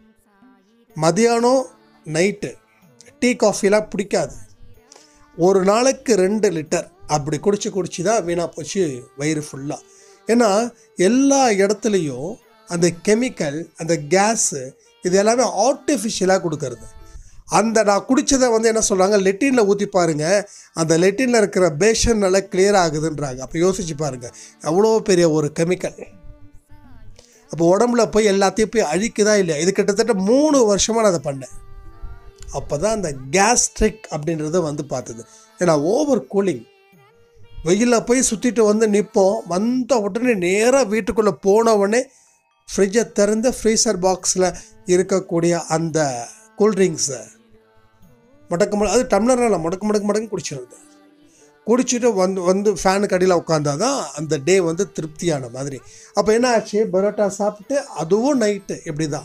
மதியானம் நைட்டு டீ காஃபிலாம் பிடிக்காது ஒரு நாளைக்கு ரெண்டு லிட்டர் அப்படி குடிச்சு குடிச்சு தான் வீணாக போச்சு வயிறு ஃபுல்லாக ஏன்னா எல்லா இடத்துலையும் அந்த கெமிக்கல் அந்த கேஸு இது எல்லாமே ஆர்டிஃபிஷியலாக கொடுக்கறது அந்த நான் குடித்ததை வந்து என்ன சொல்கிறாங்க லெட்டினில் ஊற்றி பாருங்க அந்த லெட்டினில் இருக்கிற பேஷன் நல்லா clear ஆகுதுன்றாங்க அப்போ யோசிச்சு பாருங்க எவ்வளோ பெரிய ஒரு கெமிக்கல் அப்போ உடம்புல போய் எல்லாத்தையும் போய் அழிக்குதா இல்லையா இது கிட்டத்தட்ட மூணு வருஷமாக நான் அதை பண்ணேன் அப்போ தான் அந்த கேஸ்ட்ரிக் அப்படின்றத வந்து பார்த்தது ஏன்னா ஓவர் கூலிங் வெயிலில் போய் சுற்றிட்டு வந்து நிற்போம் வந்த உடனே நேராக வீட்டுக்குள்ளே போன உடனே ஃப்ரிட்ஜை திறந்து ஃப்ரீசர் பாக்ஸில் இருக்கக்கூடிய அந்த கூல்ட்ரிங்க்ஸை முடக்க முட அது டம்ளரில் முடக்கு முடக்கு முடக்கு குடிச்சிருது குடிச்சிட்டு வந்து வந்து ஃபேனுக்கு அடியில் உட்காந்தா தான் அந்த டே வந்து திருப்தியான மாதிரி அப்போ என்ன ஆச்சு பரோட்டா சாப்பிட்டு அதுவும் நைட்டு இப்படி தான்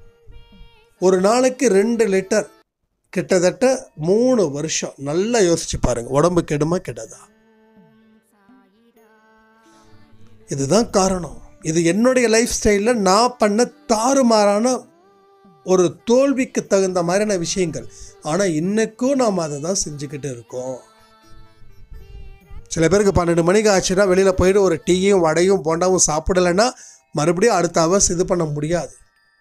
ஒரு நாளைக்கு ரெண்டு லிட்டர் கிட்டத்தட்ட மூணு வருஷம் நல்லா யோசிச்சு பாருங்க உடம்பு கெடுமா கெடாதா இதுதான் காரணம் இது என்னுடைய லைஃப் ஸ்டைலில் நான் பண்ண தாறுமாறான ஒரு தோல்விக்கு தகுந்த மாதிரியான விஷயங்கள் ஆனால் இன்னைக்கும் நாம் அதை தான் செஞ்சுக்கிட்டு இருக்கோம் சில பேருக்கு பன்னெண்டு மணிக்கு ஆச்சுன்னா வெளியில் போயிட்டு ஒரு டீயும் வடையும் போண்டாவும் சாப்பிடலைன்னா மறுபடியும் அடுத்த அவர்ஸ் இது பண்ண முடியாது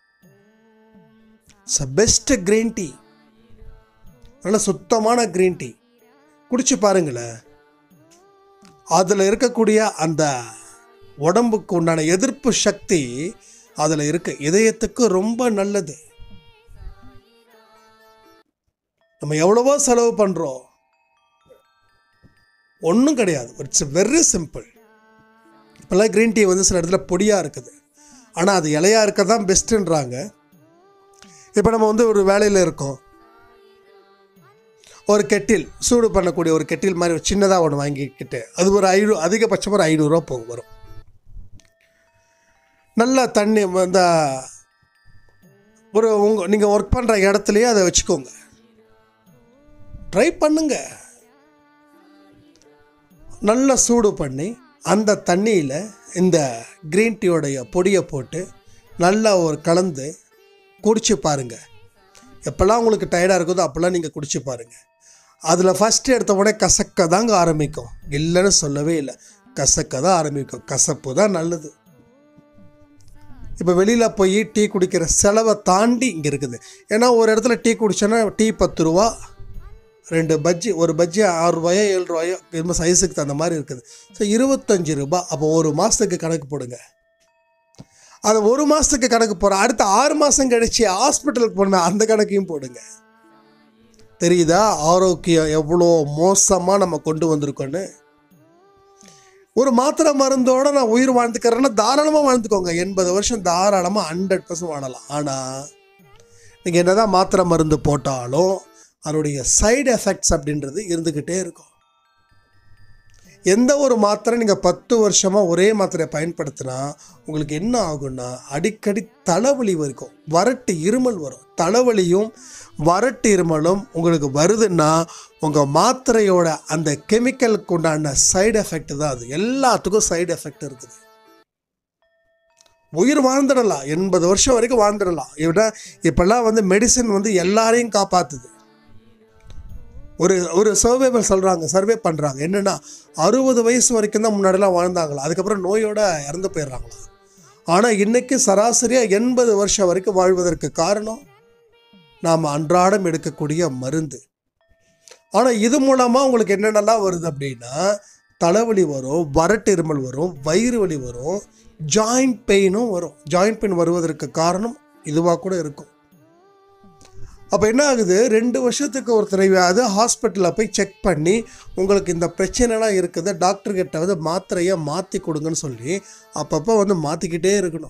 இட்ஸ் பெஸ்ட் க்ரீன் டீ நல்ல சுத்தமான க்ரீன் டீ குடிச்சு பாருங்களேன் அதில் இருக்கக்கூடிய அந்த உடம்புக்கு உண்டான எதிர்ப்பு சக்தி அதில் இருக்கு இதயத்துக்கு ரொம்ப நல்லது நம்ம எவ்வளவோ செலவு பண்ணுறோம் ஒன்றும் கிடையாது இட்ஸ் வெரி சிம்பிள் இப்போல்லாம் க்ரீன் டீ வந்து சில இடத்துல பொடியாக இருக்குது ஆனால் அது இலையாக இருக்க தான் பெஸ்ட்டுன்றாங்க இப்போ நம்ம வந்து ஒரு வேலையில் இருக்கோம் ஒரு கெட்டில் சூடு பண்ணக்கூடிய ஒரு கெட்டில் மாதிரி ஒரு சின்னதாக ஒன்று வாங்கிக்கிட்டு அது ஒரு ஐநூறு அதிகபட்சம் ஒரு ஐநூறுரூவா போகும் வரும் நல்லா தண்ணி இந்த ஒரு உங்கள் நீங்கள் ஒர்க் பண்ணுற இடத்துலையே அதை வச்சுக்கோங்க ட்ரை பண்ணுங்க நல்லா சூடு பண்ணி அந்த தண்ணியில் இந்த க்ரீன் டீயோடைய பொடியை போட்டு நல்லா ஒரு கலந்து குடிச்சு பாருங்கள் எப்போல்லாம் உங்களுக்கு டயர்டாக இருக்குதோ அப்போல்லாம் நீங்கள் குடிச்சு பாருங்கள் அதில் ஃபஸ்ட்டு எடுத்த உடனே கசக்க தாங்க ஆரம்பிக்கும் இல்லைன்னு சொல்லவே இல்லை கசக்க தான் ஆரம்பிக்கும் கசப்பு தான் நல்லது இப்போ வெளியில் போய் டீ குடிக்கிற செலவை தாண்டி இங்கே இருக்குது ஏன்னா ஒரு இடத்துல டீ குடிச்சோன்னா டீ பத்து ரூபா ரெண்டு பஜ்ஜி ஒரு பஜ்ஜி ஆறு ரூபாயோ ஏழு ரூபாயோ ரொம்ப சைஸுக்கு தகுந்த மாதிரி இருக்குது ஸோ இருபத்தஞ்சி ரூபாய் அப்போ ஒரு மாதத்துக்கு கணக்கு போடுங்க அது ஒரு மாதத்துக்கு கணக்கு போகிற அடுத்த ஆறு மாதம் கழிச்சு ஹாஸ்பிட்டலுக்கு போன அந்த கணக்கையும் போடுங்க தெரியுதா ஆரோக்கியம் எவ்வளோ மோசமாக நம்ம கொண்டு வந்திருக்கோன்னு ஒரு மாத்திரை மருந்தோட நான் உயிர் வாழ்ந்துக்கிறேன்னா தாராளமாக வாழ்ந்துக்கோங்க எண்பது வருஷம் தாராளமாக ஹண்ட்ரட் பர்சன்ட் வாழலாம் ஆனால் நீங்கள் என்னதான் மாத்திரை மருந்து போட்டாலும் அதனுடைய சைடு எஃபெக்ட்ஸ் அப்படின்றது இருந்துக்கிட்டே இருக்கும் எந்த ஒரு மாத்திரை நீங்கள் பத்து வருஷமாக ஒரே மாத்திரையை பயன்படுத்தினா உங்களுக்கு என்ன ஆகும்னா அடிக்கடி தலைவலி இருக்கும் வறட்டு இருமல் வரும் தலைவலியும் வறட்டு இருமலும் உங்களுக்கு வருதுன்னா உங்கள் மாத்திரையோட அந்த கெமிக்கலுக்கு உண்டான சைடு எஃபெக்ட் தான் அது எல்லாத்துக்கும் சைடு எஃபெக்ட் இருக்குது உயிர் வாழ்ந்துடலாம் எண்பது வருஷம் வரைக்கும் வாழ்ந்துடலாம் இவட இப்போல்லாம் வந்து மெடிசன் வந்து எல்லாரையும் காப்பாற்றுது ஒரு ஒரு சர்வே சொல்கிறாங்க சர்வே பண்ணுறாங்க என்னென்னா அறுபது வயசு வரைக்கும் தான் முன்னாடிலாம் வாழ்ந்தாங்களா அதுக்கப்புறம் நோயோட இறந்து போயிடுறாங்களா ஆனால் இன்னைக்கு சராசரியாக எண்பது வருஷம் வரைக்கும் வாழ்வதற்கு காரணம் நாம் அன்றாடம் எடுக்கக்கூடிய மருந்து ஆனால் இது மூலமாக உங்களுக்கு என்னென்னலாம் வருது அப்படின்னா தலைவலி வரும் வறட்டு இருமல் வரும் வயிறு வலி வரும் ஜாயிண்ட் பெயினும் வரும் ஜாயிண்ட் பெயின் வருவதற்கு காரணம் இதுவாக கூட இருக்கும் அப்போ என்ன ஆகுது ரெண்டு வருஷத்துக்கு ஒரு தடவையாவது ஹாஸ்பிட்டலில் போய் செக் பண்ணி உங்களுக்கு இந்த பிரச்சனைலாம் இருக்குது டாக்டர் கிட்ட வந்து மாத்திரையை மாற்றி கொடுங்கன்னு சொல்லி அப்பப்போ வந்து மாற்றிக்கிட்டே இருக்கணும்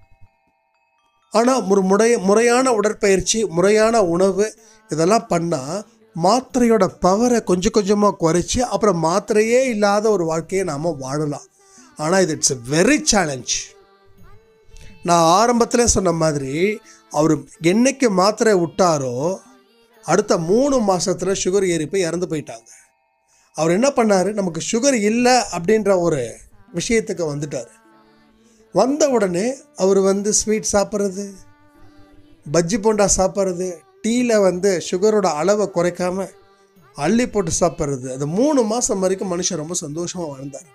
ஆனால் ஒரு முறை முறையான உடற்பயிற்சி முறையான உணவு இதெல்லாம் பண்ணால் மாத்திரையோட பவரை கொஞ்சம் கொஞ்சமாக குறைச்சி அப்புறம் மாத்திரையே இல்லாத ஒரு வாழ்க்கையை நாம் வாழலாம் ஆனால் இது இட்ஸ் வெரி சேலஞ்ச் நான் ஆரம்பத்தில் சொன்ன மாதிரி அவர் என்னைக்கு மாத்திரை விட்டாரோ அடுத்த மூணு மாசத்துல சுகர் ஏறி போய் இறந்து போயிட்டாங்க அவர் என்ன பண்ணார் நமக்கு சுகர் இல்லை அப்படின்ற ஒரு விஷயத்துக்கு வந்துட்டார் வந்த உடனே அவர் வந்து ஸ்வீட் சாப்பிட்றது பஜ்ஜி போண்டா சாப்பிட்றது டீயில் வந்து சுகரோட அளவை குறைக்காம அள்ளி போட்டு சாப்பிட்றது அது மூணு மாதம் வரைக்கும் மனுஷன் ரொம்ப சந்தோஷமாக வாழ்ந்தார்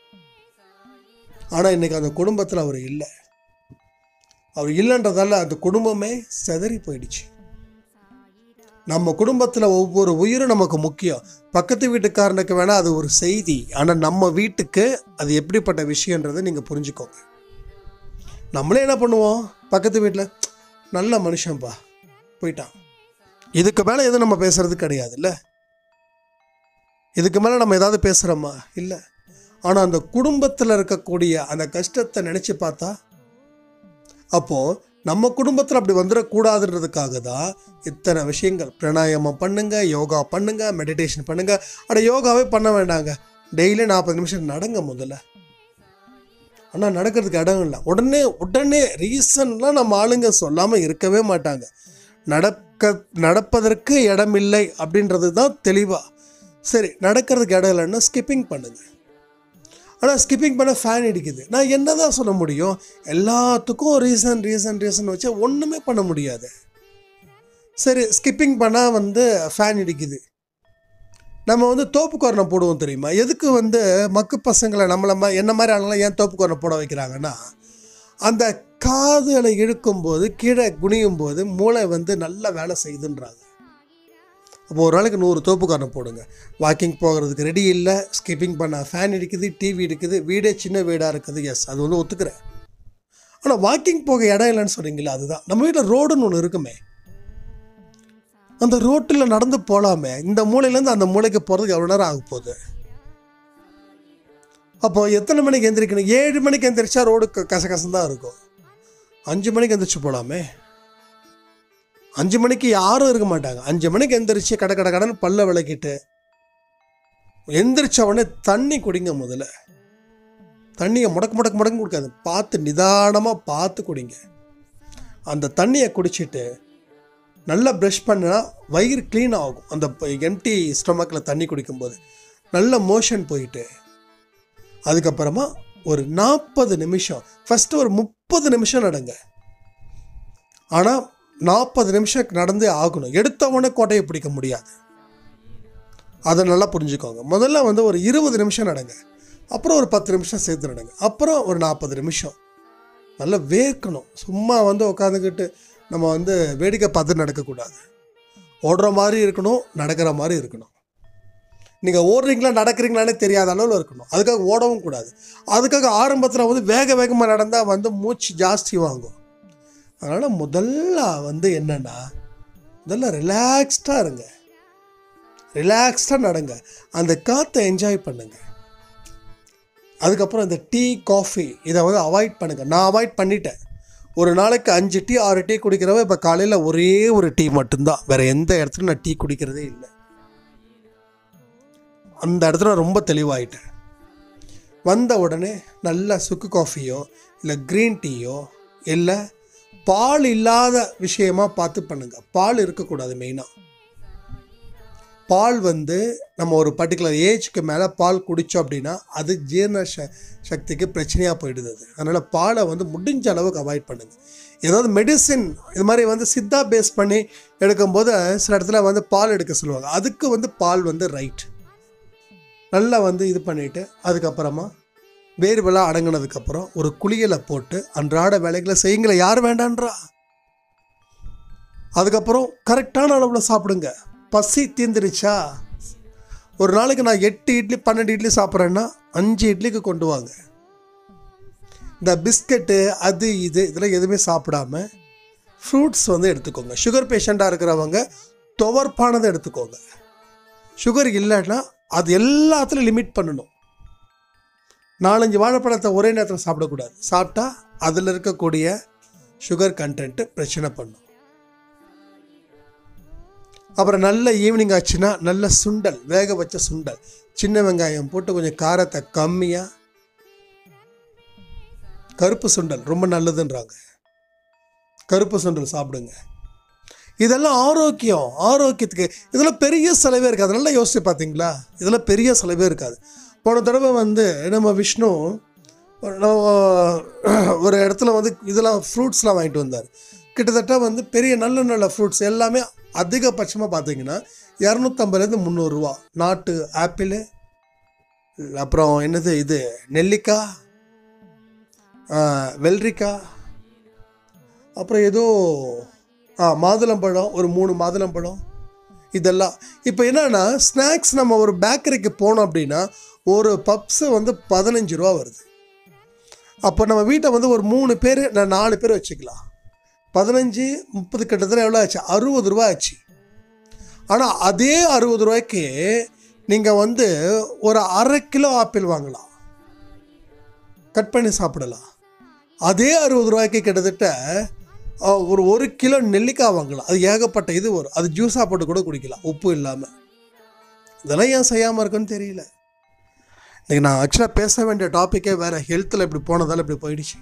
ஆனால் இன்னைக்கு அந்த குடும்பத்தில் அவர் இல்லை அவர் இல்லைன்றதால அந்த குடும்பமே செதறி போயிடுச்சு நம்ம குடும்பத்தில் ஒவ்வொரு உயிரும் நமக்கு முக்கியம் பக்கத்து வீட்டுக்காரனுக்கு வேணால் அது ஒரு செய்தி ஆனால் நம்ம வீட்டுக்கு அது எப்படிப்பட்ட விஷயன்றதை நீங்கள் புரிஞ்சுக்கோங்க நம்மளே என்ன பண்ணுவோம் பக்கத்து வீட்டில் நல்ல மனுஷன்ப்பா போயிட்டான் இதுக்கு மேலே எதுவும் நம்ம பேசுறது கிடையாதுல்ல இதுக்கு மேலே நம்ம ஏதாவது பேசுகிறோமா இல்லை ஆனால் அந்த குடும்பத்தில் இருக்கக்கூடிய அந்த கஷ்டத்தை நினச்சி பார்த்தா அப்போது நம்ம குடும்பத்தில் அப்படி வந்துடக்கூடாதுன்றதுக்காக தான் இத்தனை விஷயங்கள் பிராணாயாமம் பண்ணுங்க யோகா பண்ணுங்க மெடிடேஷன் பண்ணுங்க அட யோகாவே பண்ண வேண்டாங்க டெய்லி நாற்பது நிமிஷம் நடங்க முதல்ல ஆனால் நடக்கிறதுக்கு இடம் இல்லை உடனே உடனே ரீசன்லாம் நம்ம ஆளுங்க சொல்லாமல் இருக்கவே மாட்டாங்க நடக்க நடப்பதற்கு இடம் இல்லை அப்படின்றது தான் தெளிவாக சரி நடக்கிறதுக்கு இடம் இல்லைன்னா ஸ்கிப்பிங் பண்ணுங்க ஆனால் ஸ்கிப்பிங் பண்ண ஃபேன் அடிக்குது நான் என்ன தான் சொல்ல முடியும் எல்லாத்துக்கும் ரீசன் ரீசன் ரீசன் வச்சு ஒன்றுமே பண்ண முடியாது சரி ஸ்கிப்பிங் பண்ணால் வந்து ஃபேன் அடிக்குது நம்ம வந்து தோப்புக்கோரணை போடுவோம் தெரியுமா எதுக்கு வந்து மக்கு பசங்களை நம்மள மா என்ன மாதிரி ஆளுங்களாம் ஏன் தோப்புக்கோரணை போட வைக்கிறாங்கன்னா அந்த காதுகளை இழுக்கும்போது கீழே குனியும் போது மூளை வந்து நல்லா வேலை செய்யுதுன்றாங்க அப்போ ஒரு நாளைக்கு நூறு தோப்புக்காரனை போடுங்க வாக்கிங் போகிறதுக்கு ரெடி இல்லை ஸ்கிப்பிங் பண்ண ஃபேன் இருக்குது டிவி இருக்குது வீடே சின்ன வீடாக இருக்குது எஸ் அது வந்து ஒத்துக்கிறேன் ஆனால் வாக்கிங் போக இடம் இல்லைன்னு சொல்கிறீங்களா அதுதான் நம்ம வீட்டில் ரோடுன்னு ஒன்று இருக்குமே அந்த ரோட்டில் நடந்து போகலாமே இந்த மூலையிலேருந்து அந்த மூலைக்கு போகிறதுக்கு எவ்வளோ நேரம் ஆக போகுது அப்போ எத்தனை மணிக்கு எந்திரிக்கணும் ஏழு மணிக்கு எந்திரிச்சா ரோடு கசகசம் தான் இருக்கும் அஞ்சு மணிக்கு எந்திரிச்சு போகலாமே அஞ்சு மணிக்கு யாரும் இருக்க மாட்டாங்க அஞ்சு மணிக்கு எந்திரிச்சு கட கட கடன் பல்ல விளக்கிட்டு எந்திரிச்ச உடனே தண்ணி குடிங்க முதல்ல தண்ணியை முடக்கு முடக்கு முடக்கு கொடுக்காது பார்த்து நிதானமாக பார்த்து குடிங்க அந்த தண்ணியை குடிச்சிட்டு நல்லா ப்ரஷ் பண்ணா வயிறு க்ளீன் ஆகும் அந்த எம்டி ஸ்டொமக்கில் தண்ணி குடிக்கும்போது நல்ல மோஷன் போயிட்டு அதுக்கப்புறமா ஒரு நாற்பது நிமிஷம் ஃபஸ்ட்டு ஒரு முப்பது நிமிஷம் நடங்க ஆனால் நாற்பது நிமிஷம் நடந்தே ஆகணும் எடுத்த உடனே கோட்டையை பிடிக்க முடியாது அதை நல்லா புரிஞ்சுக்கோங்க முதல்ல வந்து ஒரு இருபது நிமிஷம் நடங்க அப்புறம் ஒரு பத்து நிமிஷம் சேர்த்து நடங்க அப்புறம் ஒரு நாற்பது நிமிஷம் நல்லா வேர்க்கணும் சும்மா வந்து உட்காந்துக்கிட்டு நம்ம வந்து வேடிக்கை பார்த்து நடக்கக்கூடாது ஓடுற மாதிரி இருக்கணும் நடக்கிற மாதிரி இருக்கணும் நீங்கள் ஓடுறீங்களா நடக்கிறீங்களானே தெரியாத அளவில் இருக்கணும் அதுக்காக ஓடவும் கூடாது அதுக்காக ஆரம்பத்தில் வந்து வேக வேகமாக நடந்தால் வந்து மூச்சு ஜாஸ்தி வாங்கும் அதனால் முதல்ல வந்து என்னென்னா முதல்ல ரிலாக்ஸ்டாக இருங்க ரிலாக்ஸ்டாக நடங்க அந்த காற்றை என்ஜாய் பண்ணுங்க அதுக்கப்புறம் இந்த டீ காஃபி இதை வந்து அவாய்ட் பண்ணுங்க நான் அவாய்ட் பண்ணிட்டேன் ஒரு நாளைக்கு அஞ்சு டீ ஆறு டீ குடிக்கிறவ இப்போ காலையில் ஒரே ஒரு டீ மட்டும்தான் வேற எந்த இடத்துலையும் நான் டீ குடிக்கிறதே இல்லை அந்த இடத்துல நான் ரொம்ப தெளிவாயிட்டேன் வந்த உடனே நல்ல சுக்கு காஃபியோ இல்லை க்ரீன் டீயோ இல்லை பால் இல்லாத விஷயமா பார்த்து பண்ணுங்க பால் இருக்கக்கூடாது மெயினாக பால் வந்து நம்ம ஒரு பர்டிகுலர் ஏஜ்க்கு மேலே பால் குடித்தோம் அப்படின்னா அது ஜீரண ச சக்திக்கு பிரச்சனையாக போயிடுது அது அதனால் பாலை வந்து முடிஞ்ச அளவுக்கு அவாய்ட் பண்ணுங்க ஏதாவது மெடிசின் இது மாதிரி வந்து சித்தா பேஸ் பண்ணி எடுக்கும்போது சில இடத்துல வந்து பால் எடுக்க சொல்லுவாங்க அதுக்கு வந்து பால் வந்து ரைட் நல்லா வந்து இது பண்ணிவிட்டு அதுக்கப்புறமா வேர்வெல்லாம் அடங்கினதுக்கப்புறம் ஒரு குளியலை போட்டு அன்றாட வேலைகளை செய்யுங்கள யார் வேண்டான்றா அதுக்கப்புறம் கரெக்டான அளவில் சாப்பிடுங்க பசி தீந்துருச்சா ஒரு நாளைக்கு நான் எட்டு இட்லி பன்னெண்டு இட்லி சாப்பிட்றேன்னா அஞ்சு இட்லிக்கு கொண்டு வாங்க இந்த பிஸ்கட்டு அது இது இதெல்லாம் எதுவுமே சாப்பிடாம ஃப்ரூட்ஸ் வந்து எடுத்துக்கோங்க சுகர் பேஷண்ட்டாக இருக்கிறவங்க துவர்ப்பானதை எடுத்துக்கோங்க சுகர் இல்லைன்னா அது எல்லாத்துலையும் லிமிட் பண்ணணும் நாலஞ்சு வாழைப்பழத்தை ஒரே நேரத்தில் சாப்பிடக்கூடாது சாப்பிட்டா அதில் இருக்கக்கூடிய சுகர் கண்டென்ட்டு பிரச்சனை பண்ணும் அப்புறம் நல்ல ஈவினிங் ஆச்சுன்னா நல்ல சுண்டல் வேக வச்ச சுண்டல் சின்ன வெங்காயம் போட்டு கொஞ்சம் காரத்தை கம்மியாக கருப்பு சுண்டல் ரொம்ப நல்லதுன்றாங்க கருப்பு சுண்டல் சாப்பிடுங்க இதெல்லாம் ஆரோக்கியம் ஆரோக்கியத்துக்கு இதெல்லாம் பெரிய செலவே இருக்காது நல்லா யோசிச்சு பார்த்தீங்களா இதெல்லாம் பெரிய செலவே இருக்காது போன தடவை வந்து நம்ம விஷ்ணு நம்ம ஒரு இடத்துல வந்து இதெல்லாம் ஃப்ரூட்ஸ்லாம் வாங்கிட்டு வந்தார் கிட்டத்தட்ட வந்து பெரிய நல்ல நல்ல ஃப்ரூட்ஸ் எல்லாமே அதிகபட்சமாக பார்த்தீங்கன்னா இரநூத்தம்பதுலேருந்து முந்நூறுரூவா நாட்டு ஆப்பிள் அப்புறம் என்னது இது நெல்லிக்காய் ஆ, வெள்ளரிக்காய் அப்புறம் ஏதோ ஆ மாதுளம்பழம் ஒரு மூணு மாதுளம்பழம் இதெல்லாம் இப்போ என்னன்னா ஸ்நாக்ஸ் நம்ம ஒரு பேக்கரிக்கு போனோம் அப்படின்னா ஒரு பப்ஸு வந்து பதினஞ்சு ரூபா வருது அப்போ நம்ம வீட்டை வந்து ஒரு மூணு பேர் நான் நாலு பேர் வச்சுக்கலாம் பதினஞ்சு முப்பது கிட்டத்தட்ட எவ்வளோ ஆச்சு அறுபது ரூபா ஆச்சு ஆனால் அதே அறுபது ரூபாய்க்கு நீங்கள் வந்து ஒரு அரை கிலோ ஆப்பிள் வாங்கலாம் கட் பண்ணி சாப்பிடலாம் அதே அறுபது ரூபாய்க்கு கிட்டத்தட்ட அஹ், ஒரு ஒரு கிலோ நெல்லிக்காய் வாங்கலாம் அது ஏகப்பட்ட இது வரும் அது ஜூஸாக போட்டு கூட குடிக்கலாம் உப்பு இல்லாமல் இதெல்லாம் ஏன் செய்யாமல் இருக்குன்னு தெரியல இன்னைக்கு நான் ஆக்சுவலாக பேச வேண்டிய டாப்பிக்கே வேறு ஹெல்த்தில் இப்படி போனதால் இப்படி போயிடுச்சு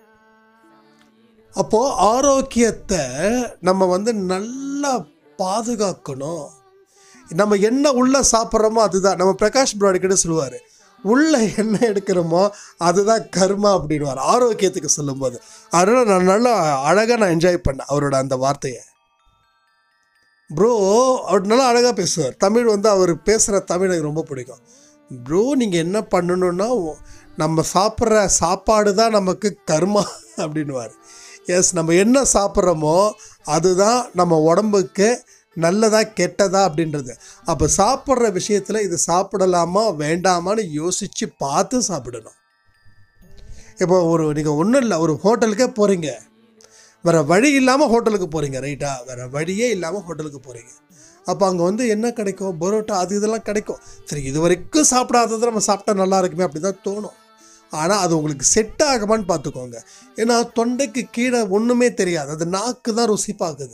அப்போது ஆரோக்கியத்தை நம்ம வந்து நல்லா பாதுகாக்கணும் நம்ம என்ன உள்ள சாப்பிட்றோமோ அதுதான் நம்ம பிரகாஷ் ப்ரோ அடிக்கடி சொல்லுவார் உள்ள என்ன எடுக்கிறோமோ அதுதான் கர்மா அப்படின்வார் ஆரோக்கியத்துக்கு சொல்லும்போது அதனால் நான் நல்லா அழகாக நான் என்ஜாய் பண்ணேன் அவரோட அந்த வார்த்தையை ப்ரோ அவர் நல்லா அழகாக பேசுவார் தமிழ் வந்து அவர் பேசுகிற தமிழ் எனக்கு ரொம்ப பிடிக்கும் ப்ரோ நீங்கள் என்ன பண்ணணும்னா ஒ- நம்ம சாப்பிட்ற சாப்பாடு தான் நமக்கு கர்மா அப்படின்வார் எஸ் நம்ம என்ன சாப்பிட்றோமோ அதுதான் நம்ம உடம்புக்கு நல்லதா கெட்டதா அப்படின்றது அப்போ சாப்பிட்ற விஷயத்தில் இது சாப்பிடலாமா வேண்டாமான்னு யோசித்து பார்த்து சாப்பிடணும் இப்போ ஒரு நீங்கள் ஒன்றும் இல்லை ஒரு ஹோட்டலுக்கே போகிறீங்க வேறு வழி இல்லாமல் ஹோட்டலுக்கு போகிறீங்க ரைட்டா வேறு வழியே இல்லாமல் ஹோட்டலுக்கு போகிறீங்க அப்போ அங்கே வந்து என்ன கிடைக்கும் பரோட்டா அது இதெல்லாம் கிடைக்கும் சரி இது வரைக்கும் சாப்பிடாததை நம்ம சாப்பிட்டா நல்லா இருக்குமே அப்படி தான் தோணும் ஆனால் அது உங்களுக்கு செட் ஆகுமான்னு பார்த்துக்கோங்க ஏன்னா தொண்டைக்கு கீழே ஒன்றுமே தெரியாது அது நாக்கு தான் ருசி பார்க்குது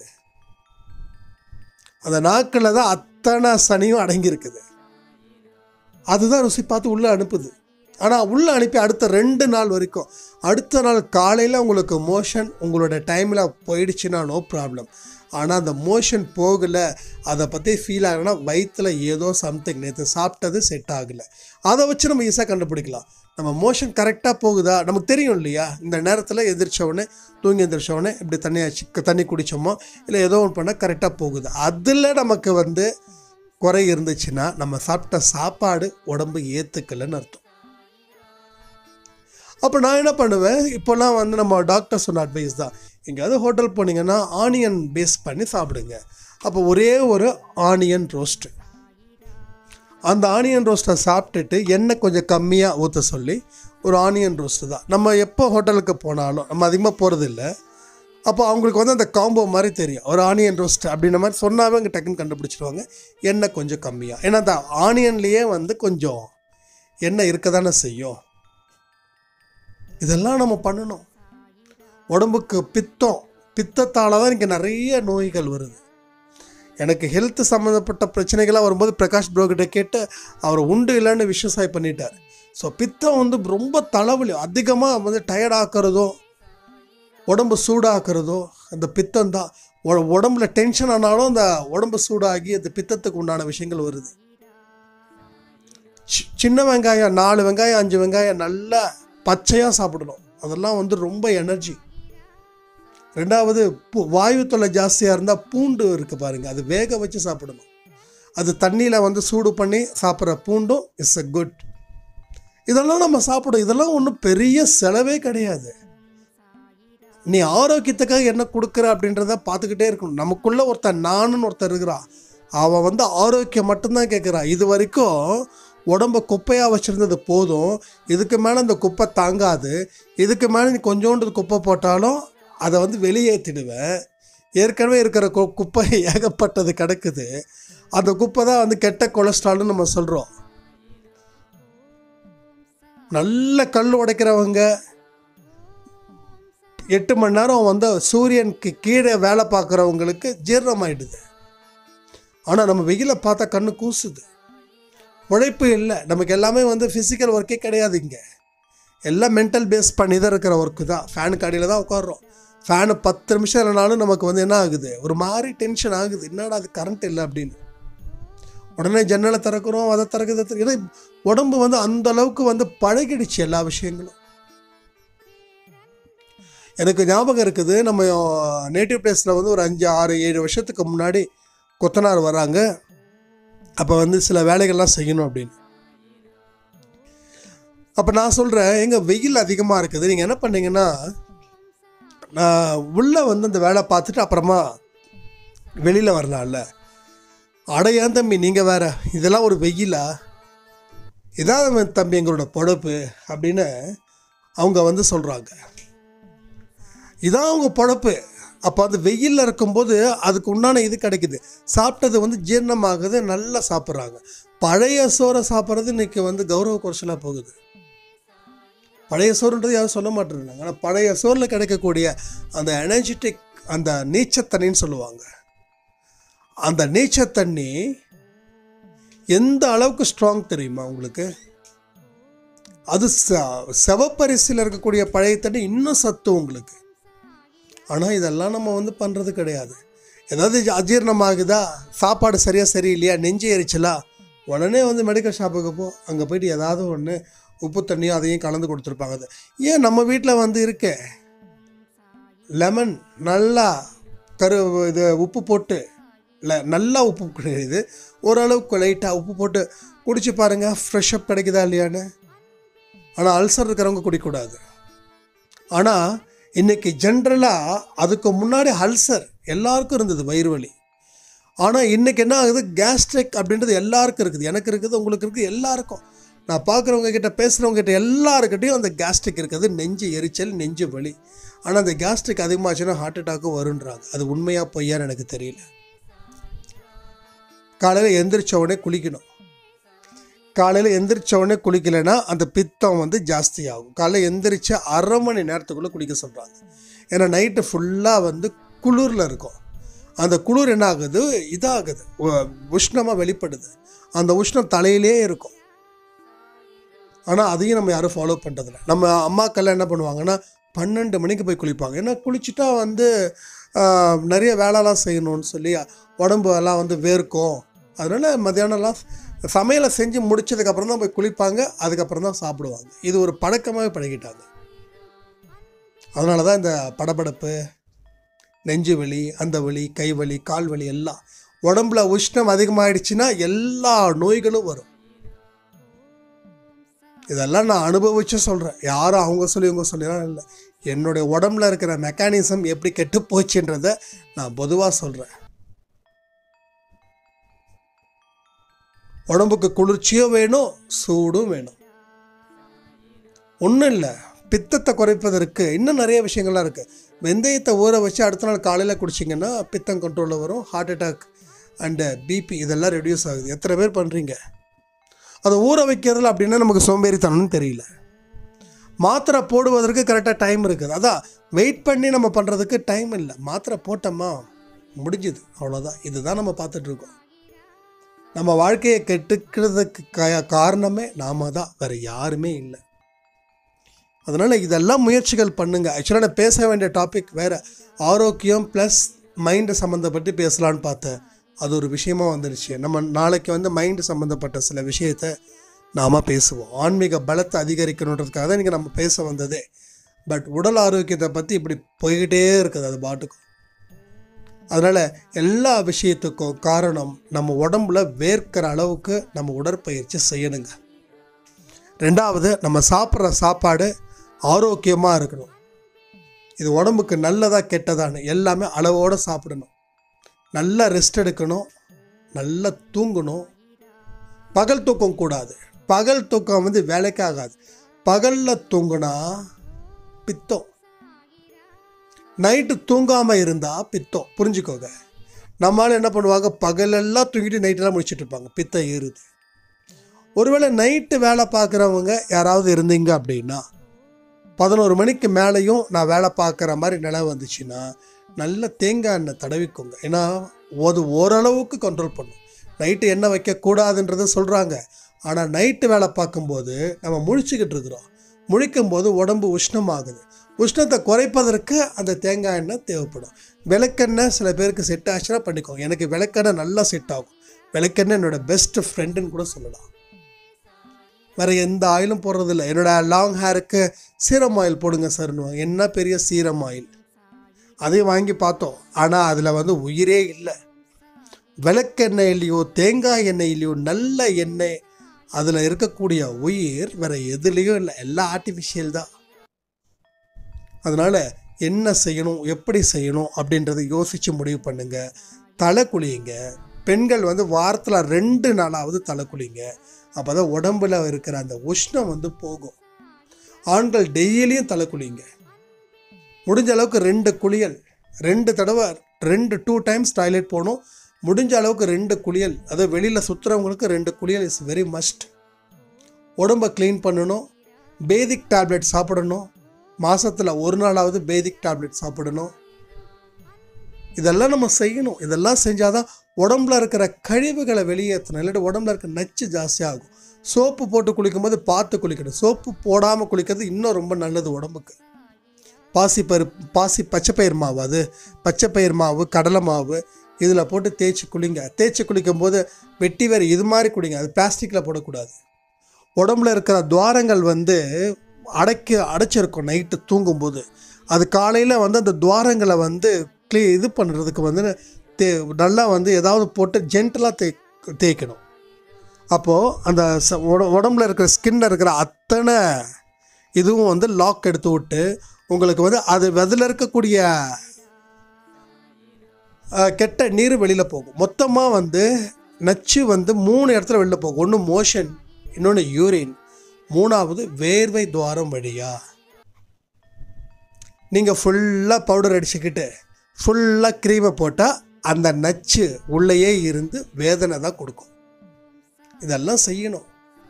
அந்த நாக்கில் தான் அத்தனை சனியும் அடங்கியிருக்குது அதுதான் ருசி பார்த்து உள்ளே அனுப்புது ஆனால் உள்ளே அனுப்பி அடுத்த ரெண்டு நாள் வரைக்கும் அடுத்த நாள் காலையில் உங்களுக்கு மோஷன் உங்களோட டைமில் போயிடுச்சுன்னா நோ ப்ராப்ளம் ஆனால் அந்த மோஷன் போகலை அதை பற்றி ஃபீல் ஆகலைன்னா வயிற்றில் ஏதோ சம்திங் நேற்று சாப்பிட்டது செட் ஆகலை அதை வச்சு நம்ம ஈஸியாக கண்டுபிடிக்கலாம் நம்ம மோஷன் கரெக்டாக போகுதா நமக்கு தெரியும் இல்லையா இந்த நேரத்தில் எந்திரிச்ச உடனே தூங்கி எந்திரிச்ச உடனே இப்படி தண்ணி ஆச்சு தண்ணி குடித்தோமோ இல்லை ஏதோ ஒன்று பண்ணால் கரெக்டாக போகுது அதில் நமக்கு வந்து குறை இருந்துச்சுன்னா நம்ம சாப்பிட்ட சாப்பாடு உடம்பு ஏற்றுக்கலைன்னு அர்த்தம் அப்போ நான் என்ன பண்ணுவேன் இப்போல்லாம் வந்து நம்ம டாக்டர் சொன்ன அட்வைஸ் தான் எங்கேயாவது ஹோட்டல் போனீங்கன்னா ஆனியன் பேஸ் பண்ணி சாப்பிடுங்க அப்போ ஒரே ஒரு ஆனியன் ரோஸ்ட்டு அந்த ஆனியன் ரோஸ்ட்டை சாப்பிட்டுட்டு எண்ணெய் கொஞ்சம் கம்மியாக ஊற்ற சொல்லி ஒரு ஆனியன் ரோஸ்ட்டு தான் நம்ம எப்போ ஹோட்டலுக்கு போனாலும் நம்ம அதிகமாக போகிறது இல்லை அப்போ அவங்களுக்கு வந்து அந்த காம்போ மாதிரி தெரியும் ஒரு ஆனியன் ரோஸ்ட் அப்படின்ற மாதிரி சொன்னாவே அங்கே டக்குன்னு கண்டுபிடிச்சிடுவாங்க எண்ணெய் கொஞ்சம் கம்மியாக ஏன்னா அந்த ஆனியன்லேயே வந்து கொஞ்சம் எண்ணெய் இருக்க தானே செய்யும் இதெல்லாம் நம்ம பண்ணணும் உடம்புக்கு பித்தம் பித்தத்தால் தான் இங்கே நிறைய நோய்கள் வருது எனக்கு ஹெல்த் சம்மந்தப்பட்ட பிரச்சனைகள்லாம் வரும்போது பிரகாஷ் ப்ரோக்கிட்ட கேட்டு அவர் உண்டு இல்லைன்னு விஷயசாய் பண்ணிட்டார் ஸோ பித்தம் வந்து ரொம்ப தலைவலி அதிகமாக வந்து டயர்ட் ஆக்கிறதோ உடம்பு சூடாக்குறதோ அந்த பித்தம் தான் உ- உடம்புல டென்ஷன் ஆனாலும் அந்த உடம்பு சூடாகி அந்த பித்தத்துக்கு உண்டான விஷயங்கள் வருது சி- சின்ன வெங்காயம் நாலு வெங்காயம் அஞ்சு வெங்காயம் நல்லா பச்சையாக சாப்பிடணும் அதெல்லாம் வந்து ரொம்ப எனர்ஜி ரெண்டாவது பூ- வாயு தொல்லை ஜாஸ்தியாக இருந்தால் பூண்டு இருக்குது பாருங்கள் அது வேக வச்சு சாப்பிடணும் அது தண்ணியில் வந்து சூடு பண்ணி சாப்பிட்ற பூண்டும் இட்ஸ் a குட் இதெல்லாம் நம்ம சாப்பிடும் இதெல்லாம் ஒன்றும் பெரிய செலவே கிடையாது நீ ஆரோக்கியத்துக்காக என்ன கொடுக்குற அப்படின்றத பார்த்துக்கிட்டே இருக்கணும் நமக்குள்ள ஒருத்தன் நானுன்னு ஒருத்தன் இருக்கிறான் அவன் வந்து ஆரோக்கியம் மட்டும்தான் கேட்குறான் இது வரைக்கும் உடம்ப குப்பையாக வச்சுருந்தது போதும் இதுக்கு மேலே அந்த குப்பை தாங்காது இதுக்கு மேலே நீ கொஞ்சோண்டு குப்பை போட்டாலும் அதை வந்து வெளியேற்றிடுவேன் ஏற்கனவே இருக்கிற கு குப்பை ஏகப்பட்டது கிடக்குது அந்த குப்பை தான் வந்து கெட்ட கொலஸ்ட்ரால்னு நம்ம சொல்கிறோம் நல்ல கல் உடைக்கிறவங்க எட்டு மணி நேரம் வந்து சூரியனுக்கு கீழே வேலை பார்க்குறவங்களுக்கு ஜீரணமாயிடுது ஆனால் நம்ம வெயிலை பார்த்தா கண்ணு கூசுது உழைப்பு இல்லை நமக்கு எல்லாமே வந்து ஃபிசிக்கல் ஒர்க்கே கிடையாது இங்கே எல்லாம் மென்டல் பேஸ் பண்ணி தான் இருக்கிற ஒர்க்கு தான் ஃபேனுக்கு அடியில் தான் உட்காடுறோம் ஃபேனு பத்து நிமிஷம் இல்லைனாலும் நமக்கு வந்து என்ன ஆகுது ஒரு மாதிரி டென்ஷன் ஆகுது என்னடா அது கரண்ட் இல்லை அப்படின்னு உடனே ஜன்னலை திறக்கிறோம் அதை திறக்குது இதை திறக்குது. ஏன்னா உடம்பு வந்து அந்த அளவுக்கு வந்து பழகிடுச்சு எல்லா விஷயங்களும் எனக்கு ஞாபகம் இருக்குது நம்ம நேட்டிவ் பிளேஸில் வந்து ஒரு அஞ்சு ஆறு ஏழு வருஷத்துக்கு முன்னாடி கொத்தனார் வராங்க அப்போ வந்து சில வேலைகள்லாம் செய்யணும் அப்படின்னு அப்போ நான் சொல்கிறேன் எங்க வெயில் அதிகமாக இருக்குது நீங்கள் என்ன பண்ணீங்கன்னா நான் உள்ளே வந்து அந்த வேலை பார்த்துட்டு அப்புறமா வெளியில் வரலாம்ல அட ஏன் தம்பி நீங்கள் வேற இதெல்லாம் ஒரு வெயிலா இதான் தம்பி எங்களோட பொழப்பு அப்படின்னு அவங்க வந்து சொல்கிறாங்க இதான் அவங்க பொழப்பு அப்போ அது வெயிலில் இருக்கும்போது அதுக்கு உண்டான இது கிடைக்குது சாப்பிட்டது வந்து ஜீரணமாகுது நல்லா சாப்பிட்றாங்க பழைய சோறை சாப்பிட்றது இன்னைக்கு வந்து கௌரவ குறைச்சலாக போகுது பழைய சோறுன்றது யாரும் சொல்ல மாட்டேறாங்க ஆனால் பழைய சோறில் கிடைக்கக்கூடிய அந்த எனர்ஜெட்டிக் அந்த நீச்சத்தண்ணின்னு சொல்லுவாங்க அந்த நீச்சத்தண்ணி எந்த அளவுக்கு ஸ்ட்ராங் தெரியுமா உங்களுக்கு அது ச- செவப்பரிசியில் இருக்கக்கூடிய பழைய தண்ணி இன்னும் சத்து உங்களுக்கு ஆனால் இதெல்லாம் நம்ம வந்து பண்ணுறது கிடையாது ஏதாவது ஜ- அஜீரணமாகுதா சாப்பாடு சரியாக சரியில்லையா நெஞ்சு எரிச்சலா உடனே வந்து மெடிக்கல் ஷாப்புக்கு போ அங்கே போயிட்டு ஏதாவது ஒன்று உப்பு தண்ணியும் அதையும் கலந்து கொடுத்துருப்பாங்க அது ஏன் நம்ம வீட்டில் வந்து இருக்கே லெமன் நல்லா கரு இது உப்பு போட்டு இல்லை நல்லா உப்பு கிடையாது ஓரளவுக்கு லைட்டாக உப்பு போட்டு குடிச்சு பாருங்கள் ஃப்ரெஷ்அப் கிடைக்குதா இல்லையான்னு ஆனால் அல்சர் இருக்கிறவங்க குடிக்கக்கூடாது ஆனால் இன்னைக்கு ஜென்ரலாக அதுக்கு முன்னாடி அல்சர் எல்லாருக்கும் இருந்தது வயிறு வலி ஆனால் இன்னைக்கு என்ன ஆகுது கேஸ்ட்ரிக் அப்படின்றது எல்லாருக்கும் இருக்குது எனக்கு இருக்குது உங்களுக்கு இருக்குது எல்லாருக்கும் நான் பார்க்குறவங்க கிட்ட பேசுகிறவங்க கிட்ட எல்லாருக்கிட்டையும் அந்த கேஸ்ட்ரிக் இருக்குது நெஞ்சு எரிச்சல் நெஞ்சு வலி ஆனால் அந்த கேஸ்ட்ரிக் அதிகமாச்சுன்னா ஹார்ட் அட்டாக்கும் வருன்றாங்க அது உண்மையா பொய்யான்னு எனக்கு தெரியல காலையில் எந்திரிச்ச உடனே குளிக்கணும் காலையில் எந்திரிச்ச உடனே குளிக்கலைன்னா அந்த பித்தம் வந்து ஜாஸ்தி ஆகும் காலையில் எந்திரிச்ச அரை மணி நேரத்துக்குள்ளே குளிக்க சொல்கிறாங்க ஏன்னா நைட்டு ஃபுல்லாக வந்து குளிரில் இருக்கும் அந்த குளிர் என்ன ஆகுது இதாகுது உஷ்ணமாக வெளிப்படுது அந்த உஷ்ணம் தலையிலே இருக்கும் ஆனால் அதையும் நம்ம யாரும் ஃபாலோ பண்ணுறதில்ல நம்ம அம்மாக்கெல்லாம் என்ன பண்ணுவாங்கன்னா பன்னெண்டு மணிக்கு போய் குளிப்பாங்க ஏன்னா குளிச்சுட்டா வந்து ஆஹ், நிறைய வேலைலாம் செய்யணும்னு சொல்லி உடம்பு எல்லாம் வந்து வேர்க்கும் அதனால் மத்தியானம்லாம் சமையலை செஞ்சு முடிச்சதுக்கப்புறம் தான் போய் குளிப்பாங்க அதுக்கப்புறம் தான் சாப்பிடுவாங்க இது ஒரு பழக்கமாகவே பழகிட்டாங்க அதனால தான் இந்த படபடப்பு நெஞ்சு வலி அந்த வலி கை வலி கால் வலி எல்லாம் உடம்புல உஷ்ணம் அதிகமாயிடுச்சுன்னா எல்லா நோய்களும் வரும் இதெல்லாம் நான் அனுபவிச்சு சொல்கிறேன் யாரும் அவங்க சொல்லி இவங்க சொல்லிலாம் இல்லை என்னுடைய உடம்புல இருக்கிற மெக்கானிசம் எப்படி கெட்டு போச்சுன்றதை நான் பொதுவாக சொல்கிறேன் உடம்புக்கு குளிர்ச்சியும் வேணும் சூடும் வேணும் ஒன்றும் இல்லை பித்தத்தை குறைப்பதற்கு இன்னும் நிறைய விஷயங்கள்லாம் இருக்குது வெந்தயத்தை ஊற வச்சு அடுத்த நாள் காலையில் குடிச்சிங்கன்னா பித்தம் கண்ட்ரோலில் வரும் ஹார்ட் அட்டாக் அண்டு பிபி இதெல்லாம் ரெடியூஸ் ஆகுது எத்தனை பேர் பண்ணுறீங்க அதை ஊற வைக்கிறதுல அப்படின்னா நமக்கு சோம்பேறித்தனம்னு தெரியல மாத்திரை போடுவதற்கு கரெக்டாக டைம் இருக்குது அதான் வெயிட் பண்ணி நம்ம பண்ணுறதுக்கு டைம் இல்லை மாத்திரை போட்டோமா முடிஞ்சுது அவ்வளோதான் இதுதான் நம்ம பார்த்துட்டு இருக்கோம் நம்ம வாழ்க்கையை கெட்டுக்கிறதுக்கு க காரணமே நாம தான் வேறு யாருமே இல்லை அதனால் இதெல்லாம் முயற்சிகள் பண்ணுங்கள் ஆக்சுவலாக நான் பேச வேண்டிய டாபிக் வேறு ஆரோக்கியம் ப்ளஸ் மைண்டு சம்மந்தப்பட்டு பேசலான்னு பார்த்தேன் அது ஒரு விஷயமா வந்துருச்சு நம்ம நாளைக்கு வந்து மைண்டு சம்மந்தப்பட்ட சில விஷயத்தை நாம் பேசுவோம் ஆன்மீக பலத்தை அதிகரிக்கணுன்றதுக்காக தான் இன்றைக்கி நம்ம பேச வந்ததே பட் உடல் ஆரோக்கியத்தை பற்றி இப்படி போய்கிட்டே இருக்குது அது பாட்டுக்கும் அதனால் எல்லா விஷயத்துக்கும் காரணம் நம்ம உடம்புல வேர்க்கிற அளவுக்கு நம்ம உடற்பயிற்சி செய்யணுங்க ரெண்டாவது நம்ம சாப்பிட்ற சாப்பாடு ஆரோக்கியமாக இருக்கணும் இது உடம்புக்கு நல்லதா கெட்டதான்னு எல்லாமே அளவோடு சாப்பிடணும் நல்லா ரெஸ்ட் எடுக்கணும் நல்லா தூங்கணும் பகல் தூக்கம் கூடாது பகல் தூக்கம் வந்து வேலைக்கு ஆகாது பகலில் தூங்குனா பித்தம் நைட்டு தூங்காமல் இருந்தால் பித்தம் புரிஞ்சுக்கோங்க நம்மளால என்ன பண்ணுவாங்க பகலெல்லாம் தூங்கிட்டு நைட்டெல்லாம் முடிச்சிட்டு இருப்பாங்க பித்தம் ஏறுது ஒருவேளை நைட்டு வேலை பார்க்குறவங்க யாராவது இருந்தீங்க அப்படின்னா பதினோரு மணிக்கு மேலேயும் நான் வேலை பார்க்குற மாதிரி நிலை வந்துச்சுன்னா நல்ல தேங்காய் எண்ணெய் தடவிக்கோங்க ஏன்னா அது ஓரளவுக்கு கண்ட்ரோல் பண்ணும் நைட்டு எண்ணெய் வைக்கக்கூடாதுன்றதை சொல்கிறாங்க ஆனால் நைட்டு வேலை பார்க்கும்போது நம்ம முழிச்சுக்கிட்டு இருக்கிறோம் முழிக்கும்போது உடம்பு உஷ்ணமாகுது உஷ்ணத்தை குறைப்பதற்கு அந்த தேங்காய் எண்ணெய் தேவைப்படும் விளக்கெண்ணெய் சில பேருக்கு செட் ஆச்சுன்னா பண்ணிக்கோங்க எனக்கு விளக்கெண்ணெய் நல்லா செட் ஆகும் விளக்கெண்ணெய் என்னோட பெஸ்ட் ஃப்ரெண்டுன்னு கூட சொல்லலாம் வேறு எந்த ஆயிலும் போடுறதில்ல என்னோட லாங் ஹேருக்கு சீரம் ஆயில் போடுங்க சார்னு என்ன பெரிய சீரம் ஆயில் அதையும் வாங்கி பார்த்தோம் ஆனால் அதில் வந்து உயிரே இல்லை விளக்கெண்ணெயிலையோ தேங்காய் எண்ணெயிலையோ நல்ல எண்ணெய் அதில் இருக்கக்கூடிய உயிர் வேறு எதுலேயும் இல்லை எல்லாம் ஆர்டிஃபிஷியல் தான் அதனால் என்ன செய்யணும் எப்படி செய்யணும் அப்படின்றத யோசித்து முடிவு பண்ணுங்க தலை குளியுங்க பெண்கள் வந்து வாரத்தில் ரெண்டு நாளாவது தலை குளிங்க அப்போ தான் உடம்புல இருக்கிற அந்த உஷ்ணம் வந்து போகும் ஆண்கள் டெய்லியும் தலை குளிங்க முடிஞ்ச அளவுக்கு ரெண்டு குளியல் ரெண்டு தடவை ரெண்டு டூ டைம்ஸ் டாய்லெட் போகணும் முடிஞ்ச அளவுக்கு ரெண்டு குளியல் அதாவது வெளியில் சுற்றுறவங்களுக்கு ரெண்டு குளியல் இஸ் வெரி மஸ்ட் உடம்பை க்ளீன் பண்ணணும் பேதிக் டேப்லெட் சாப்பிடணும் மாதத்தில் ஒரு நாளாவது பேதிக் டேப்லெட் சாப்பிடணும் இதெல்லாம் நம்ம செய்யணும் இதெல்லாம் செஞ்சால் தான் உடம்புல இருக்கிற கழிவுகளை வெளியேற்றணும் இல்லாட்டி உடம்புல இருக்க நச்சு ஜாஸ்தியாகும் சோப்பு போட்டு குளிக்கும்போது பார்த்து குளிக்கணும் சோப்பு போடாமல் குளிக்கிறது இன்னும் ரொம்ப நல்லது உடம்புக்கு பாசி பருப்பு பாசி பச்சைப்பயிர் மாவு அது பச்சைப்பயிர் மாவு கடலை மாவு இதில் போட்டு தேய்ச்சி குளிங்க தேய்ச்சி குளிக்கும்போது வெட்டி வேறு இது மாதிரி குடிங்க அது பிளாஸ்டிக்கில் போடக்கூடாது உடம்புல இருக்கிற துவாரங்கள் வந்து அடைக்க அடைச்சிருக்கும் நைட்டு தூங்கும்போது அது காலையில் வந்து அந்த துவாரங்களை வந்து க்ளீ இது பண்ணுறதுக்கு வந்து தே நல்லா வந்து ஏதாவது போட்டு ஜென்டலாக தே தேய்க்கணும் அப்போது அந்த ச- உட- உடம்புல இருக்கிற ஸ்கின்ல இருக்கிற அத்தனை இதுவும் வந்து லாக் எடுத்து விட்டு உங்களுக்கு வந்து அது அதில் இருக்கக்கூடிய அஹ், கெட்ட நீர் வெளியில் போகும் மொத்தமாக வந்து நச்சு வந்து மூணு இடத்துல வெளில போகும் ஒன்று மோஷன் இன்னொன்று யூரின் மூணாவது வேர்வை துவாரம் வழியா நீங்கள் ஃபுல்லாக பவுடர் அடிச்சுக்கிட்டு ஃபுல்லாக க்ரீமை போட்டால் அந்த நச்சு உள்ளேயே இருந்து வேதனை தான் கொடுக்கும் இதெல்லாம் செய்யணும்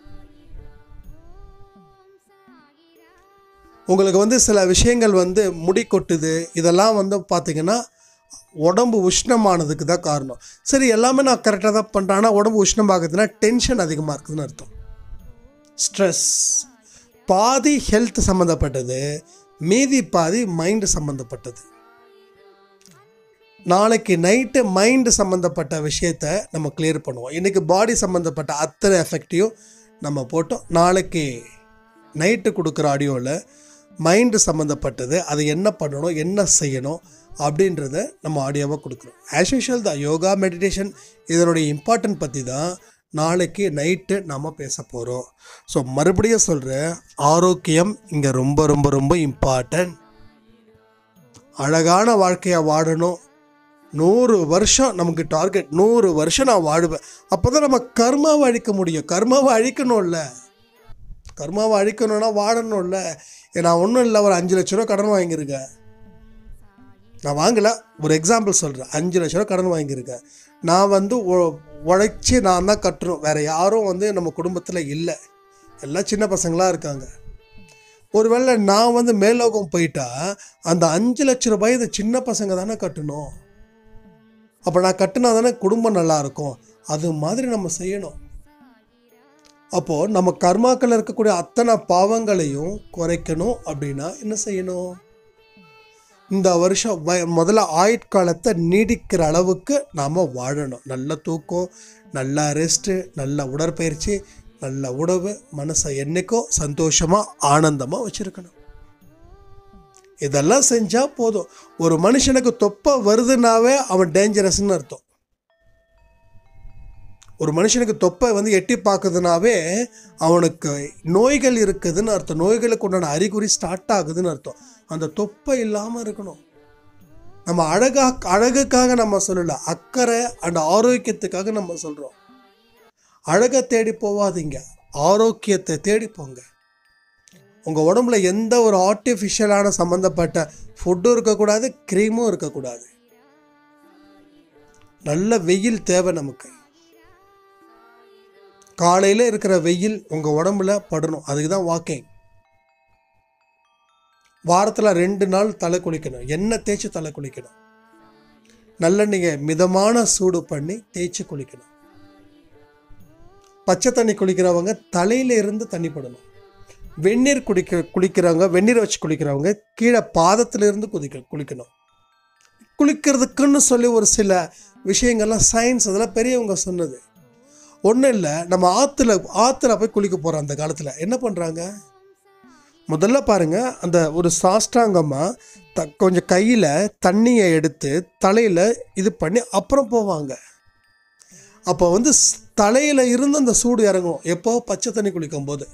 உங்களுக்கு வந்து சில விஷயங்கள் வந்து முடி கொட்டுது இதெல்லாம் வந்து பார்த்தீங்கன்னா உடம்பு உஷ்ணமானதுக்கு தான் காரணம் சரி எல்லாமே நான் கரெக்டாக தான் பண்ணுறேன் ஆனால் உடம்பு உஷ்ணமாகுதுன்னா டென்ஷன் அதிகமாக இருக்குதுன்னு அர்த்தம் ஸ்ட்ரெஸ் பாதி ஹெல்த் சம்மந்தப்பட்டது மீதி பாதி மைண்டு சம்மந்தப்பட்டது நாளைக்கு நைட்டு மைண்டு சம்மந்தப்பட்ட விஷயத்த நம்ம கிளியர் பண்ணுவோம் இன்றைக்கி பாடி சம்மந்தப்பட்ட அத்தனை எஃபெக்டையும் நம்ம போட்டோம் நாளைக்கு நைட்டு கொடுக்குற ஆடியோவில் மைண்டு சம்மந்தப்பட்டது அது என்ன பண்ணணும் என்ன செய்யணும் அப்படின்றத நம்ம ஆடியோவாக கொடுக்குறோம் ஆஸ் யூஷுவல் தான் யோகா மெடிடேஷன் இதனுடைய இம்பார்ட்டன்ட் பற்றி தான் நாளைக்கு நைட்டு நம்ம பேச போகிறோம் ஸோ மறுபடியும் சொல்கிறேன் ஆரோக்கியம் இங்கே ரொம்ப ரொம்ப ரொம்ப இம்பார்ட்டன்ட் அழகான வாழ்க்கையை வாழணும் நூறு வருஷம் நமக்கு டார்கெட் நூறு வருஷம் நான் வாழுவேன் அப்போ தான் நம்ம கர்மாவை அழிக்க முடியும் கர்மாவை அழிக்கணும்ல கர்மாவை அழிக்கணும்னா வாழணும்ல நான் ஒன்றும் இல்லை ஒரு அஞ்சு லட்ச ரூபா கடன் வாங்கியிருக்கேன் நான் வாங்கல ஒரு எக்ஸாம்பிள் சொல்கிறேன் அஞ்சு லட்ச ரூபா கடன் வாங்கியிருக்கேன் நான் வந்து உ- உழைச்சி நான் தான் கட்டணும் வேறு யாரும் வந்து நம்ம குடும்பத்தில் இல்லை எல்லாம் சின்ன பசங்களாக இருக்காங்க ஒருவேளை நான் வந்து மேலோகம் போயிட்டா அந்த அஞ்சு லட்ச ரூபாய் இந்த சின்ன பசங்க தானே கட்டணும் அப்போ நான் கட்டினா தானே குடும்பம் நல்லா இருக்கும் அது மாதிரி நம்ம செய்யணும் அப்போது நம்ம கர்மாக்கள் இருக்கக்கூடிய அத்தனை பாவங்களையும் குறைக்கணும் அப்படின்னா என்ன செய்யணும் இந்த வருஷம் வ- முதல்ல ஆயுட்காலத்தை நீடிக்கிற அளவுக்கு நாம் வாழணும் நல்ல தூக்கம் நல்ல ரெஸ்ட்டு நல்ல உடற்பயிற்சி நல்ல உணவு மனசை என்னைக்கோ சந்தோஷமாக ஆனந்தமாக வச்சுருக்கணும் இதெல்லாம் செஞ்சால் போதும் ஒரு மனுஷனுக்கு தொப்பை வருதுனாவே அவன் டேஞ்சரஸ்ன்னு அர்த்தம் ஒரு மனுஷனுக்கு தொப்பை வந்து எட்டி பார்க்குதுனாவே அவனுக்கு நோய்கள் இருக்குதுன்னு அர்த்தம் நோய்களுக்கு உண்டான அறிகுறி ஸ்டார்ட் ஆகுதுன்னு அர்த்தம் அந்த தொப்பை இல்லாமல் இருக்கணும் நம்ம அழகா அழகுக்காக நம்ம சொல்லலை அக்கறை அண்ட் ஆரோக்கியத்துக்காக நம்ம சொல்கிறோம் அழகை தேடி போவாதீங்க ஆரோக்கியத்தை தேடி போங்க உங்கள் உடம்புல எந்த ஒரு ஆர்டிஃபிஷியலான சம்மந்தப்பட்ட ஃபுட்டும் இருக்கக்கூடாது க்ரீமும் இருக்கக்கூடாது நல்ல வெயில் தேவை நமக்கு காலையில் இருக்கிற வெயில் உங்கள் உடம்புல படணும் அதுக்கு தான் வாக்கிங் வாரத்தில் ரெண்டு நாள் தலை குளிக்கணும் எண்ணெய் தேய்ச்சி தலை குளிக்கணும் நல்லெண்ணெயை மிதமான சூடு பண்ணி தேய்ச்சி குளிக்கணும் பச்சை தண்ணி குளிக்கிறவங்க தலையில இருந்து தண்ணி படணும் வெந்நீர் குடிக்க குளிக்கிறவங்க வெந்நீர் வச்சு குளிக்கிறவங்க கீழே பாதத்துல இருந்து குதிக்க குளிக்கணும் குளிக்கிறதுக்குன்னு சொல்லி ஒரு சில விஷயங்கள்லாம் சயின்ஸ் அதெல்லாம் பெரியவங்க சொன்னது ஒன்றும் இல்லை நம்ம ஆற்றுல ஆற்றுல போய் குளிக்க போகிறோம் அந்த காலத்தில் என்ன பண்ணுறாங்க முதல்ல பாருங்க அந்த ஒரு சாஷ்டாங்கமாக த கொஞ்சம் கையில் தண்ணியை எடுத்து தலையில் இது பண்ணி அப்புறம் போவாங்க அப்போ வந்து ஸ்- தலையில இருந்து அந்த சூடு இறங்கும் எப்போ பச்சை தண்ணி குளிக்கும் போது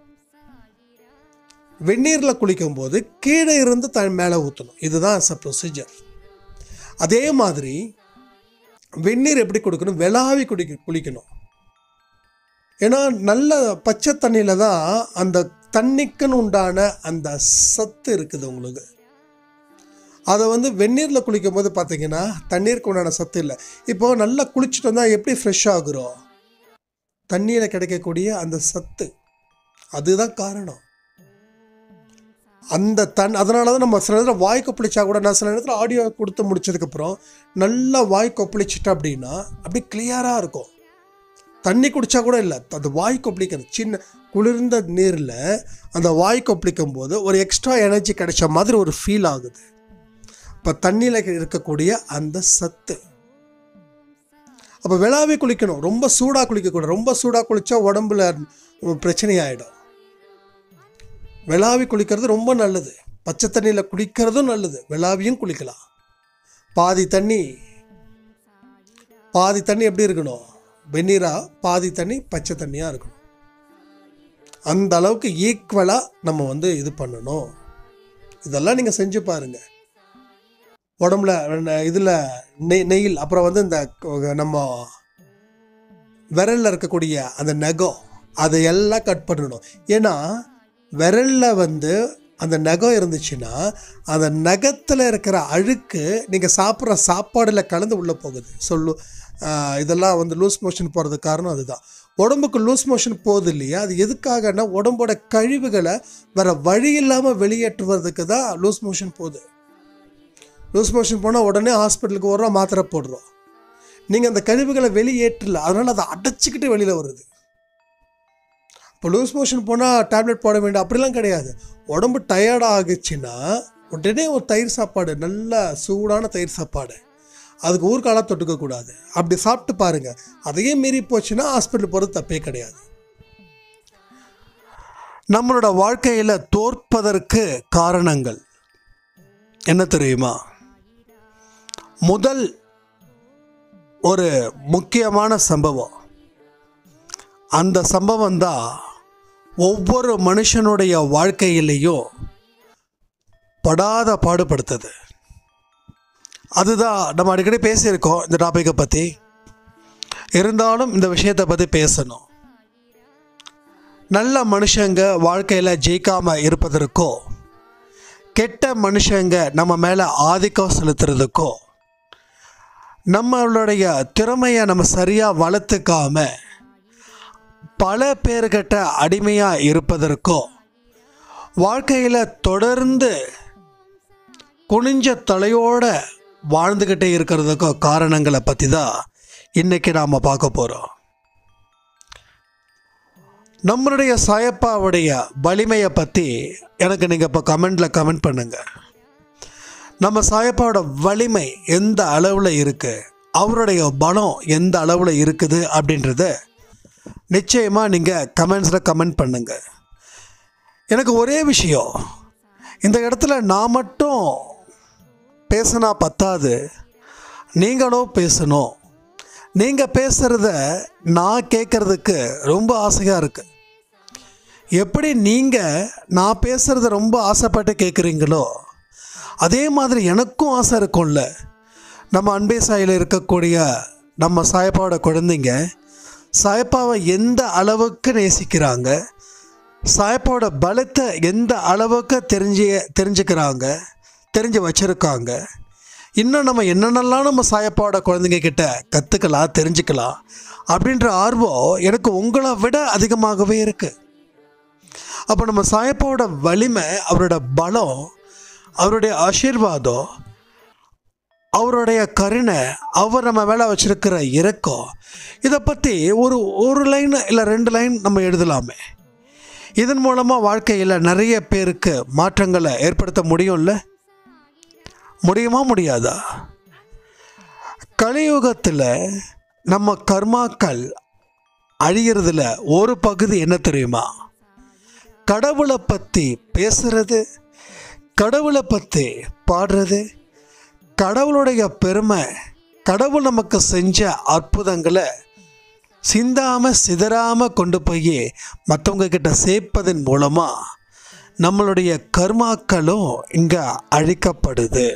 வெந்நீரில் குளிக்கும் போது கீழே இருந்து த மேலே ஊற்றணும் இதுதான் அஸ் அ ப்ரொசீஜர் அதே மாதிரி வெந்நீர் எப்படி கொடுக்கணும் வெளாவி குடிக்க குளிக்கணும் ஏன்னா நல்ல பச்சை தண்ணியில் தான் அந்த தண்ணிக்குன்னு உண்டான அந்த சத்து இருக்குது உங்களுக்கு அதை வந்து வெந்நீரில் குளிக்கும் போது பார்த்தீங்கன்னா தண்ணீருக்கு உண்டான சத்து இல்லை இப்போ நல்லா குளிச்சுட்டு வந்தால் எப்படி ஃப்ரெஷ் ஆகுறோம் தண்ணியில் கிடைக்கக்கூடிய அந்த சத்து அதுதான் காரணம் அந்த தன் அதனால தான் நம்ம சில நேரத்தில் வாய் கொப்பளிச்சா கூட நான் சில நேரத்தில் ஆடியோ கொடுத்து முடிச்சதுக்கப்புறம் நல்லா வாய் கொப்பளிச்சிட்டேன் அப்படின்னா அப்படி கிளியராக இருக்கும் தண்ணி குடிச்சா கூட இல்லை அந்த வாய் கொப்பளிக்கிறது சின்ன குளிர்ந்த நீரில் அந்த வாய் கொப்பளிக்கும் போது ஒரு எக்ஸ்ட்ரா எனர்ஜி கிடைச்ச மாதிரி ஒரு ஃபீல் ஆகுது இப்போ தண்ணியில் இருக்கக்கூடிய அந்த சத்து அப்போ விளாவி குளிக்கணும் ரொம்ப சூடாக குளிக்கக்கூடாது ரொம்ப சூடாக குளித்தா உடம்புல பிரச்சனையாயிடும் விளாவி குளிக்கிறது ரொம்ப நல்லது பச்சை தண்ணியில் குளிக்கிறதும் நல்லது விளாவியும் குளிக்கலாம் பாதி தண்ணி பாதி தண்ணி எப்படி இருக்கணும் வெந்நீரா பாதி தண்ணி பச்சை தண்ணியாக இருக்கணும் அந்த அளவுக்கு ஈக்குவலாக நம்ம வந்து இது பண்ணணும் இதெல்லாம் நீங்கள் செஞ்சு பாருங்க உடம்புல இதில் நெய் நெயில் அப்புறம் வந்து இந்த க- நம்ம விரலில் இருக்கக்கூடிய அந்த நகம் அதை எல்லாம் கட் பண்ணணும் ஏன்னா விரலில் வந்து அந்த நகம் இருந்துச்சுன்னா அந்த நகத்தில் இருக்கிற அழுக்கு நீங்கள் சாப்பிட்ற சாப்பாடில் கலந்து உள்ளே போகுது சொல்லு ஆஹ் இதெல்லாம் வந்து லூஸ் மோஷன் போகிறதுக்கு காரணம் அதுதான் உடம்புக்கு லூஸ் மோஷன் போகுது இல்லையா அது எதுக்காகன்னா உடம்போட கழிவுகளை வேற வழி இல்லாமல் வெளியேற்றுவதற்கு தான் லூஸ் மோஷன் போகுது லூஸ் மோஷன் போனால் உடனே ஹாஸ்பிட்டலுக்கு ஓடுறோம் மாத்திரை போடுறோம் நீங்கள் அந்த கழிவுகளை வெளியேற்றல அதனால் அதை அடைச்சிக்கிட்டு வெளியில் வருது இப்போ லூஸ் மோஷன் போனால் டேப்லெட் போட வேண்டாம் அப்படிலாம் கிடையாது உடம்பு டயர்ட் ஆகுச்சுன்னா உடனே ஒரு தயிர் சாப்பாடு நல்ல சூடான தயிர் சாப்பாடு அதுக்கு ஊர்காலாக தொட்டுக்கக்கூடாது அப்படி சாப்பிட்டு பாருங்க அதையே மீறி போச்சுன்னா ஹாஸ்பிட்டல் போகிறது தப்பே கிடையாது நம்மளோட வாழ்க்கையில் தோற்பதற்கு காரணங்கள் என்ன தெரியுமா முதல் ஒரு முக்கியமான சம்பவம் அந்த சம்பவம் தான் ஒவ்வொரு மனுஷனுடைய வாழ்க்கையிலையும் படாத பாடுபடுத்துது அதுதான் நம்ம அடிக்கடி பேசியிருக்கோம் இந்த டாப்பிக்கை பற்றி இருந்தாலும் இந்த விஷயத்தை பற்றி பேசணும் நல்ல மனுஷங்க வாழ்க்கையில் ஜெயிக்காமல் இருப்பதற்கோ கெட்ட மனுஷங்க நம்ம மேலே ஆதிக்கம் செலுத்துறதுக்கோ நம்மளுடைய திறமையை நம்ம சரியாக வளர்த்துக்காம பல பேர்கிட்ட அடிமையாக இருப்பதற்கோ வாழ்க்கையில் தொடர்ந்து குனிஞ்ச தலையோட வாழ்ந்துக்கிட்டே இருக்கிறதுக்கோ காரணங்களை பற்றி தான் இன்றைக்கி நாம் பார்க்க போகிறோம் நம்மளுடைய சாயப்பாவுடைய வலிமையை பற்றி எனக்கு நீங்கள் இப்போ கமெண்டில் கமெண்ட் பண்ணுங்கள் நம்ம சாயப்பாவோட வலிமை எந்த அளவில் இருக்குது அவருடைய பலம் எந்த அளவில் இருக்குது அப்படின்றத நிச்சயமாக நீங்கள் கமெண்ட்ஸில் கமெண்ட் பண்ணுங்கள் எனக்கு ஒரே விஷயம் இந்த இடத்துல நான் மட்டும் பேசினா பத்தாது நீங்களும் பேசணும் நீங்கள் பேசுகிறத நான் கேட்குறதுக்கு ரொம்ப ஆசையாக இருக்குது எப்படி நீங்கள் நான் பேசுகிறத ரொம்ப ஆசைப்பட்டு கேட்குறீங்களோ அதே மாதிரி எனக்கும் ஆசை இருக்கும்ல நம்ம அன்பே சாயில் இருக்கக்கூடிய நம்ம சாயப்பாவோட குழந்தைங்க சாயப்பாவை எந்த அளவுக்கு நேசிக்கிறாங்க சாயப்பாவோட பலத்தை எந்த அளவுக்கு தெரிஞ்சு தெரிஞ்சுக்கிறாங்க தெரிஞ்சு வச்சுருக்காங்க இன்னும் நம்ம என்னென்னலாம் நம்ம சாயப்பாவோட குழந்தைங்க கிட்ட கற்றுக்கலாம் தெரிஞ்சுக்கலாம் அப்படின்ற ஆர்வம் எனக்கு உங்களை விட அதிகமாகவே இருக்குது அப்போ நம்ம சாயப்பாவோட வலிமை அவரோட பலம் அவருடைய ஆசீர்வாதம் அவருடைய கருணை அவர் நம்ம மேலே வச்சிருக்கிற இரக்கம் இதை பற்றி ஒரு ஒரு லைன் இல்லை ரெண்டு லைன் நம்ம எழுதலாமே இதன் மூலமாக வாழ்க்கையில் நிறைய பேருக்கு மாற்றங்களை ஏற்படுத்த முடியும்ல முடியுமா முடியாதா கலியுகத்தில் நம்ம கர்மாக்கள் அழிகிறதுல ஒரு பகுதி என்ன தெரியுமா கடவுளை பற்றி பேசுறது கடவுளை பற்றி பாடுறது கடவுளுடைய பெருமை கடவுள் நமக்கு செஞ்ச அற்புதங்களை சிந்தாம சிதறாம கொண்டு போய் மற்றவங்க கிட்ட சேர்ப்பதன் மூலமா நம்மளுடைய கர்மாக்களும் இங்க அழிக்கப்படுது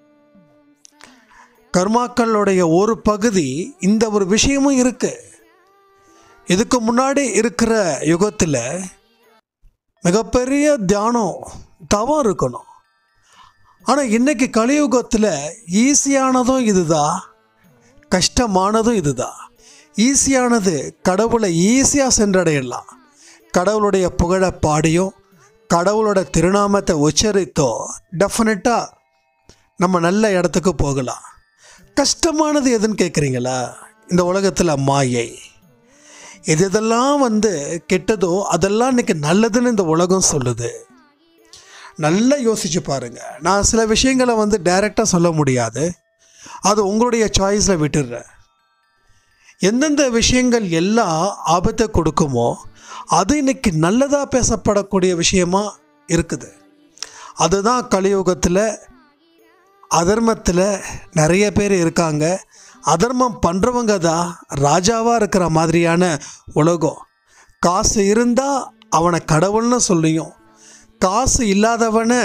கர்மாக்களுடைய ஒரு பகுதி இந்த ஒரு விஷயமும் இருக்கு இதுக்கு முன்னாடி இருக்கிற யுகத்தில் மிகப்பெரிய தியானம் தவம் இருக்கணும் ஆனால் இன்னைக்கு கலியுகத்தில் ஈஸியானதும் இதுதான் கஷ்டமானதும் இதுதான் ஈஸியானது கடவுளை ஈஸியாக சென்றடையலாம் கடவுளுடைய புகழை பாடியும் கடவுளோட திருநாமத்தை உச்சரித்தோ டெஃபினட்டாக நம்ம நல்ல இடத்துக்கு போகலாம் கஷ்டமானது எதுன்னு கேட்குறீங்களா இந்த உலகத்தில் மாயை எது எதெல்லாம் வந்து கெட்டதோ அதெல்லாம் இன்னைக்கு நல்லதுன்னு இந்த உலகம் சொல்லுது நல்லா யோசிச்சு பாருங்க நான் சில விஷயங்களை வந்து டைரெக்டாக சொல்ல முடியாது அது உங்களுடைய சாய்ஸில் விட்டுடுறேன் எந்தெந்த விஷயங்கள் எல்லாம் ஆபத்தை கொடுக்குமோ அது இன்னைக்கு நல்லதாக பேசப்படக்கூடிய விஷயமா இருக்குது அதுதான் கலியுகத்தில் அதர்மத்தில் நிறைய பேர் இருக்காங்க அதர்மம் பண்ணுறவங்க தான் ராஜாவாக இருக்கிற மாதிரியான உலகம் காசு இருந்தால் அவனை கடவுள்னு சொல்லியும் காசு இல்லாதவனை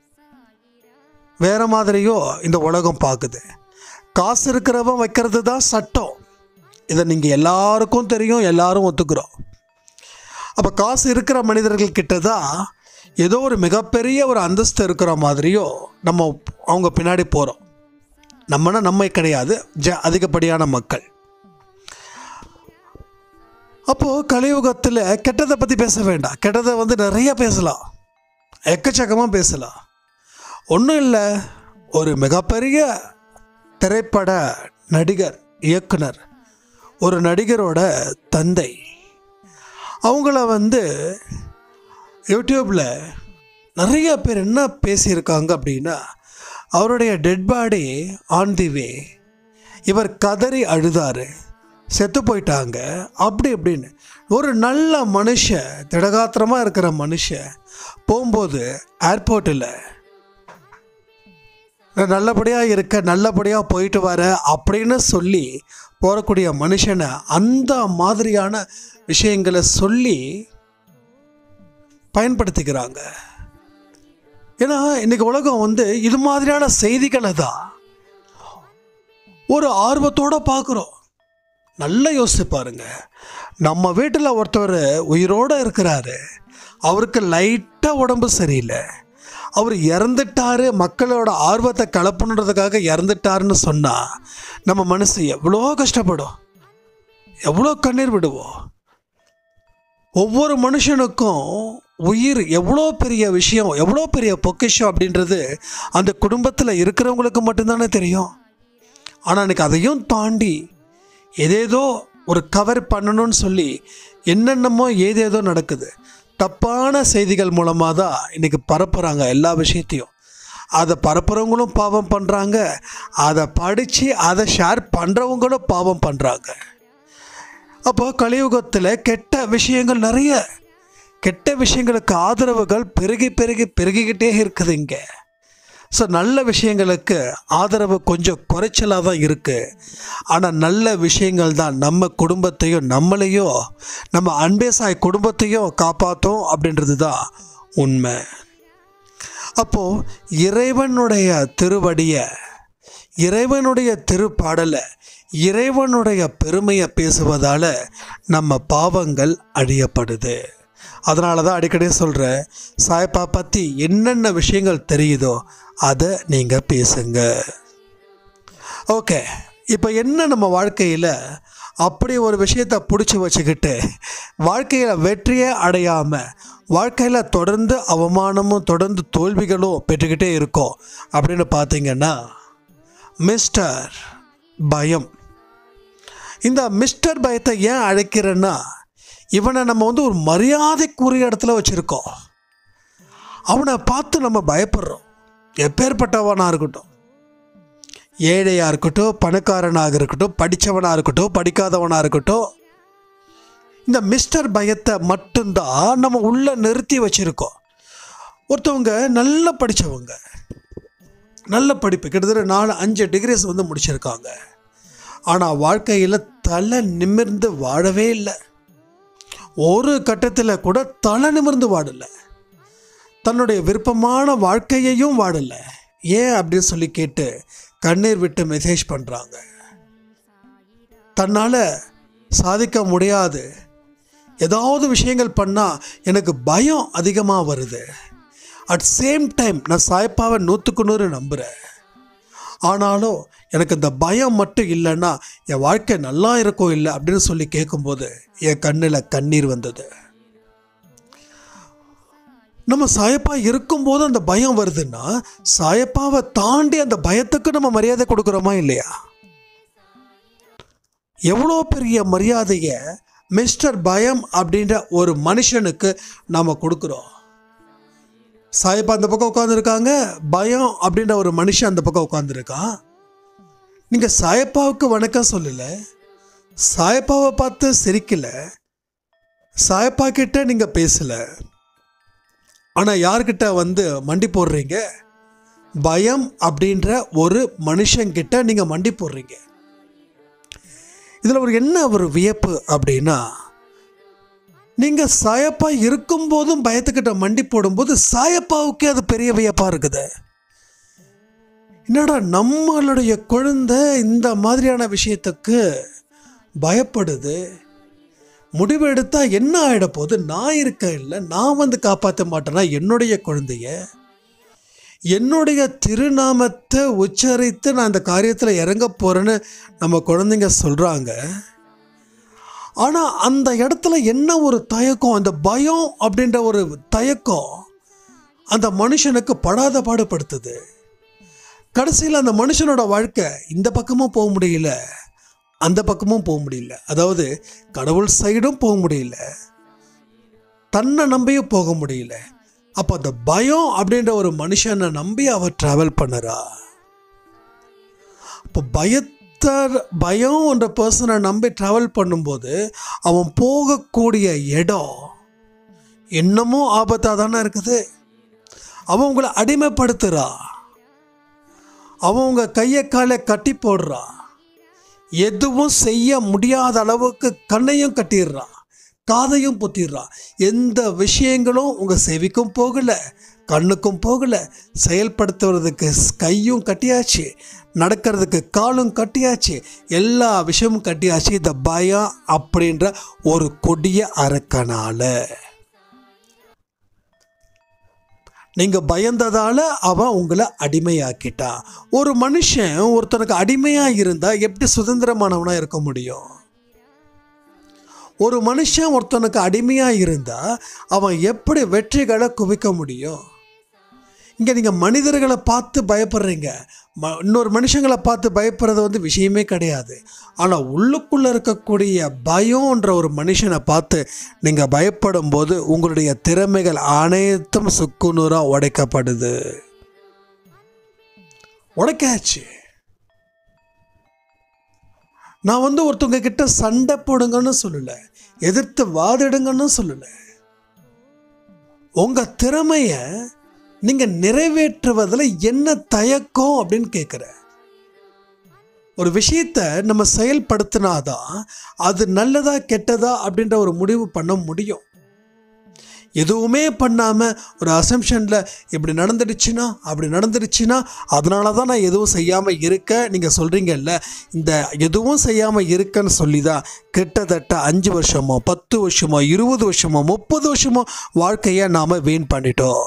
வேற மாதிரியோ இந்த உலகம் பார்க்குது காசு இருக்கிறவன் வைக்கிறது தான் சட்டம் இதை நீங்கள் எல்லாருக்கும் தெரியும் எல்லாரும் ஒத்துக்கிறோம் அப்போ காசு இருக்கிற மனிதர்கள் கிட்ட தான் ஏதோ ஒரு மிகப்பெரிய ஒரு அந்தஸ்து இருக்கிற மாதிரியோ நம்ம அவங்க பின்னாடி போகிறோம் நம்மனா நம்ம கிடையாது ஜ அதிகப்படியான மக்கள் அப்போது கலியுகத்தில் கெட்டதை பற்றி பேச வேண்டாம் கெட்டதை வந்து நிறைய பேசலாம் எக்கச்சக்கமாக பேசலாம் ஒன்றும் இல்லை ஒரு மிகப்பெரிய திரைப்பட நடிகர் இயக்குனர் ஒரு நடிகரோட தந்தை அவங்கள வந்து யூடியூப்பில் நிறைய பேர் என்ன பேசியிருக்காங்க அப்படின்னா அவருடைய டெட் பாடி ஆன் தி வே இவர் கதறி அழுதாரு செத்து போயிட்டாங்க அப்படி இப்படின்னு ஒரு நல்ல மனுஷன் திடகாத்திரமாக இருக்கிற மனுஷன் போகும்போது ஏர்போர்ட்டில் நல்லபடியாக இருக்க நல்லபடியாக போயிட்டு வர அப்படின்னு சொல்லி போகக்கூடிய மனுஷனை அந்த மாதிரியான விஷயங்களை சொல்லி பயன்படுத்திக்கிறாங்க ஏன்னா இன்னைக்கு உலகம் வந்து இது மாதிரியான செய்திகளை தான் ஒரு ஆர்வத்தோடு பார்க்குறோம் நல்லா யோசிச்சு பாருங்க நம்ம வீட்டில் ஒருத்தவர் உயிரோடு இருக்கிறாரு அவருக்கு லைட்டாக உடம்பு சரியில்லை அவர் இறந்துட்டாரு மக்களோட ஆர்வத்தை கலப்பணுன்றதுக்காக இறந்துட்டாருன்னு சொன்னால் நம்ம மனசு எவ்வளோ கஷ்டப்படும் எவ்வளோ கண்ணீர் விடுவோம் ஒவ்வொரு மனுஷனுக்கும் உயிர் எவ்வளோ பெரிய விஷயம் எவ்வளோ பெரிய பொக்கிஷம் அப்படின்றது அந்த குடும்பத்தில் இருக்கிறவங்களுக்கு மட்டும்தானே தெரியும் ஆனால் எனக்கு அதையும் தாண்டி ஏதேதோ ஒரு கவர் பண்ணணும்னு சொல்லி என்னென்னமோ ஏதேதோ நடக்குது தப்பான செய்திகள் மூலமாக தான் இன்றைக்கி பரப்புகிறாங்க எல்லா விஷயத்தையும் அதை பரப்புகிறவங்களும் பாவம் பண்ணுறாங்க அதை படித்து அதை ஷேர் பண்ணுறவங்களும் பாவம் பண்ணுறாங்க அப்போ கலியுகத்தில் கெட்ட விஷயங்கள் நிறைய கெட்ட விஷயங்களுக்கு ஆதரவுகள் பெருகி பெருகி பெருகிக்கிட்டே இருக்குது இங்கே ஸோ நல்ல விஷயங்களுக்கு ஆதரவு கொஞ்சம் குறைச்சலாக தான் இருக்குது ஆனால் நல்ல விஷயங்கள் தான் நம்ம குடும்பத்தையும் நம்மளையும் நம்ம அன்பேசாய் குடும்பத்தையும் காப்பாற்றும் அப்படின்றது தான் உண்மை அப்போது இறைவனுடைய திருவடியை இறைவனுடைய திருப்பாடலை இறைவனுடைய பெருமையை பேசுவதால் நம்ம பாவங்கள் அழியப்படுது அதனால தான் அடிக்கடி சொல்கிறேன் சாய்ப்பா பற்றி என்னென்ன விஷயங்கள் தெரியுதோ அதை நீங்கள் பேசுங்க ஓகே இப்போ என்ன நம்ம வாழ்க்கையில் அப்படி ஒரு விஷயத்தை பிடிச்சி வச்சுக்கிட்டு வாழ்க்கையில் வெற்றியே அடையாமல் வாழ்க்கையில் தொடர்ந்து அவமானமும் தொடர்ந்து தோல்விகளும் பெற்றுக்கிட்டே இருக்கோம் அப்படின்னு பார்த்தீங்கன்னா மிஸ்டர் பயம் இந்த மிஸ்டர் பயத்தை ஏன் அழைக்கிறேன்னா இவனை நம்ம வந்து ஒரு மரியாதைக்குரிய இடத்துல வச்சுருக்கோம் அவனை பார்த்து நம்ம பயப்படுறோம் எப்பேற்பட்டவனாக இருக்கட்டும் ஏழையாக இருக்கட்டும் பணக்காரனாக இருக்கட்டும் படித்தவனாக இருக்கட்டும் படிக்காதவனாக இருக்கட்டும் இந்த மிஸ்டர் பயத்தை மட்டும்தான் நம்ம உள்ளே நிறுத்தி வச்சுருக்கோம் ஒருத்தவங்க நல்லா படித்தவங்க நல்ல படிப்பு கிட்டத்தட்ட நாலு அஞ்சு டிகிரிஸ் வந்து முடிச்சிருக்காங்க ஆனால் வாழ்க்கையில் தலை நிமிர்ந்து வாழவே இல்லை ஒரு கட்டத்தில் கூட தலை நிமிர்ந்து வாடலை தன்னுடைய விருப்பமான வாழ்க்கையையும் வாடலை ஏன் அப்படின்னு சொல்லி கேட்டு கண்ணீர் விட்டு மெசேஜ் பண்ணுறாங்க தன்னால் சாதிக்க முடியாது ஏதாவது விஷயங்கள் பண்ணால் எனக்கு பயம் அதிகமாக வருது அட் சேம் டைம் நான் சாய்ப்பாவை நூற்றுக்கு நூறு நம்புகிறேன் ஆனாலும் எனக்கு இந்த பயம் மட்டும் இல்லைன்னா என் வாழ்க்கை நல்லா இருக்கும் இல்லை அப்படின்னு சொல்லி கேட்கும்போது என் கண்ணில் கண்ணீர் வந்தது நம்ம சாயப்பா இருக்கும்போது அந்த பயம் வருதுன்னா சாயப்பாவை தாண்டி அந்த பயத்துக்கு நம்ம மரியாதை கொடுக்குறோமா இல்லையா எவ்வளோ பெரிய மரியாதையை மிஸ்டர் பயம் அப்படின்ற ஒரு மனுஷனுக்கு நாம் கொடுக்குறோம் சாயப்பா அந்த பக்கம் உட்காந்துருக்காங்க பயம் அப்படின்ற ஒரு மனுஷன் அந்த பக்கம் உட்காந்துருக்கான் நீங்கள் சாயப்பாவுக்கு வணக்கம் சொல்லலை சாயப்பாவை பார்த்து சிரிக்கலை சாயப்பா கிட்ட நீங்கள் பேசலை ஆனால் யார்கிட்ட வந்து மண்டி போடுறீங்க பயம் அப்படின்ற ஒரு மனுஷங்கிட்ட நீங்கள் மண்டி போடுறீங்க இதில் ஒரு என்ன ஒரு வியப்பு அப்படின்னா நீங்கள் சாயப்பா இருக்கும்போதும் பயத்துக்கிட்ட மண்டி போடும்போது சாயப்பாவுக்கே அது பெரிய வியப்பாக இருக்குது என்னடா நம்மளுடைய குழந்தை இந்த மாதிரியான விஷயத்துக்கு பயப்படுது முடிவு எடுத்தா என்ன ஆகிட போகுது நான் இருக்க இல்லை நான் வந்து காப்பாற்ற மாட்டேன்னா என்னுடைய குழந்தைய என்னுடைய திருநாமத்தை உச்சரித்து நான் இந்த காரியத்தில் இறங்க போகிறேன்னு நம்ம குழந்தைங்க சொல்கிறாங்க ஆனால் அந்த இடத்துல என்ன ஒரு தயக்கம் அந்த பயம் அப்படின்ற ஒரு தயக்கம் அந்த மனுஷனுக்கு படாத பாடுபடுத்துது கடைசியில் அந்த மனுஷனோட வாழ்க்கை இந்த பக்கமும் போக முடியல அந்த பக்கமும் போக முடியல அதாவது கடவுள் சைடும் போக முடியல தன்னை நம்பியும் போக முடியல அப்போ அந்த பயம் அப்படின்ற ஒரு மனுஷனை நம்பி அவர் ட்ராவல் பண்ணுறா இப்போ பயத்தர் பயம் என்ற பர்சனை நம்பி ட்ராவல் பண்ணும்போது அவன் போகக்கூடிய இடம் இன்னமும் ஆபத்தாக தானே இருக்குது அவன் உங்களை அடிமைப்படுத்துகிறா அவன் உங்கள் கையை காலை கட்டி போடுறான் எதுவும் செய்ய முடியாத அளவுக்கு கண்ணையும் கட்டிடுறான் காதையும் பொத்திடுறான் எந்த விஷயங்களும் உங்கள் செவிக்கும் போகலை கண்ணுக்கும் போகலை செயல்படுத்துறதுக்கு கையும் கட்டியாச்சு நடக்கிறதுக்கு காலும் கட்டியாச்சு எல்லா விஷயமும் கட்டியாச்சு இந்த பயம் அப்படின்ற ஒரு கொடிய அரக்கனால நீங்கள் பயந்ததால் அவன் உங்களை அடிமையாக்கிட்டான் ஒரு மனுஷன் ஒருத்தனுக்கு அடிமையாக இருந்தால் எப்படி சுதந்திரமானவனாக இருக்க முடியும் ஒரு மனுஷன் ஒருத்தனுக்கு அடிமையாக இருந்தால் அவன் எப்படி வெற்றிகளை குவிக்க முடியும் இங்கே நீங்கள் மனிதர்களை பார்த்து பயப்படுறீங்க ம இன்னொரு மனுஷங்களை பார்த்து பயப்படுறது வந்து விஷயமே கிடையாது ஆனால் உள்ளுக்குள்ளே இருக்கக்கூடிய பயம்ன்ற ஒரு மனுஷனை பார்த்து நீங்கள் பயப்படும் போது உங்களுடைய திறமைகள் அனைத்தும் சுக்குநூறாக உடைக்கப்படுது உடைக்காச்சு நான் வந்து ஒருத்தவங்க கிட்ட சண்டை போடுங்கன்னு சொல்லலை எதிர்த்து வாதிடுங்கன்னு சொல்லலை உங்கள் திறமைய நீங்கள் நிறைவேற்றுவதில் என்ன தயக்கம் அப்படின்னு கேட்குறேன் ஒரு விஷயத்தை நம்ம செயல்படுத்தினாதான் அது நல்லதா கெட்டதா அப்படின்ற ஒரு முடிவு பண்ண முடியும் எதுவுமே பண்ணாமல் ஒரு அசம்ஷனில் இப்படி நடந்துடுச்சுன்னா அப்படி நடந்துடுச்சுன்னா அதனால தான் நான் எதுவும் செய்யாமல் இருக்க நீங்கள் சொல்கிறீங்கல்ல இந்த எதுவும் செய்யாமல் இருக்கன்னு சொல்லி தான் கிட்டத்தட்ட அஞ்சு வருஷமோ பத்து வருஷமோ இருபது வருஷமோ முப்பது வருஷமோ வாழ்க்கையை நாம் வீண் பண்ணிட்டோம்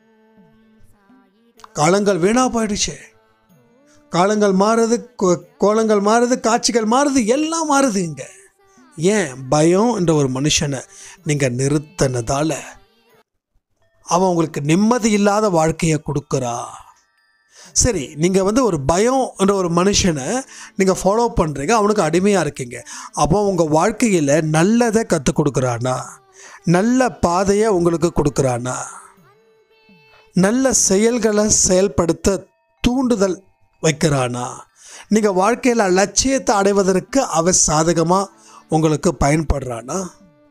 காலங்கள் வீணாக போயிடுச்சு காலங்கள் மாறுது கோ- கோலங்கள் மாறுது காட்சிகள் மாறுது எல்லாம் மாறுது இங்க ஏன் பயம் என்ற ஒரு மனுஷனை நீங்கள் நிறுத்தினதால அவன் உங்களுக்கு நிம்மதி இல்லாத வாழ்க்கையை கொடுக்குறா சரி நீங்கள் வந்து ஒரு பயம் என்ற ஒரு மனுஷனை நீங்கள் ஃபாலோ பண்ணுறீங்க அவனுக்கு அடிமையாக இருக்கீங்க அப்போ உங்கள் வாழ்க்கையில் நல்லதை கற்றுக் கொடுக்குறானா நல்ல பாதையை உங்களுக்கு கொடுக்குறானா நல்ல செயல்களை செயல்படுத்த தூண்டுதல் வைக்கிறானா நீங்கள் வாழ்க்கையில் லட்சியத்தை அடைவதற்கு அவன் சாதகமாக உங்களுக்கு பயன்படுறானா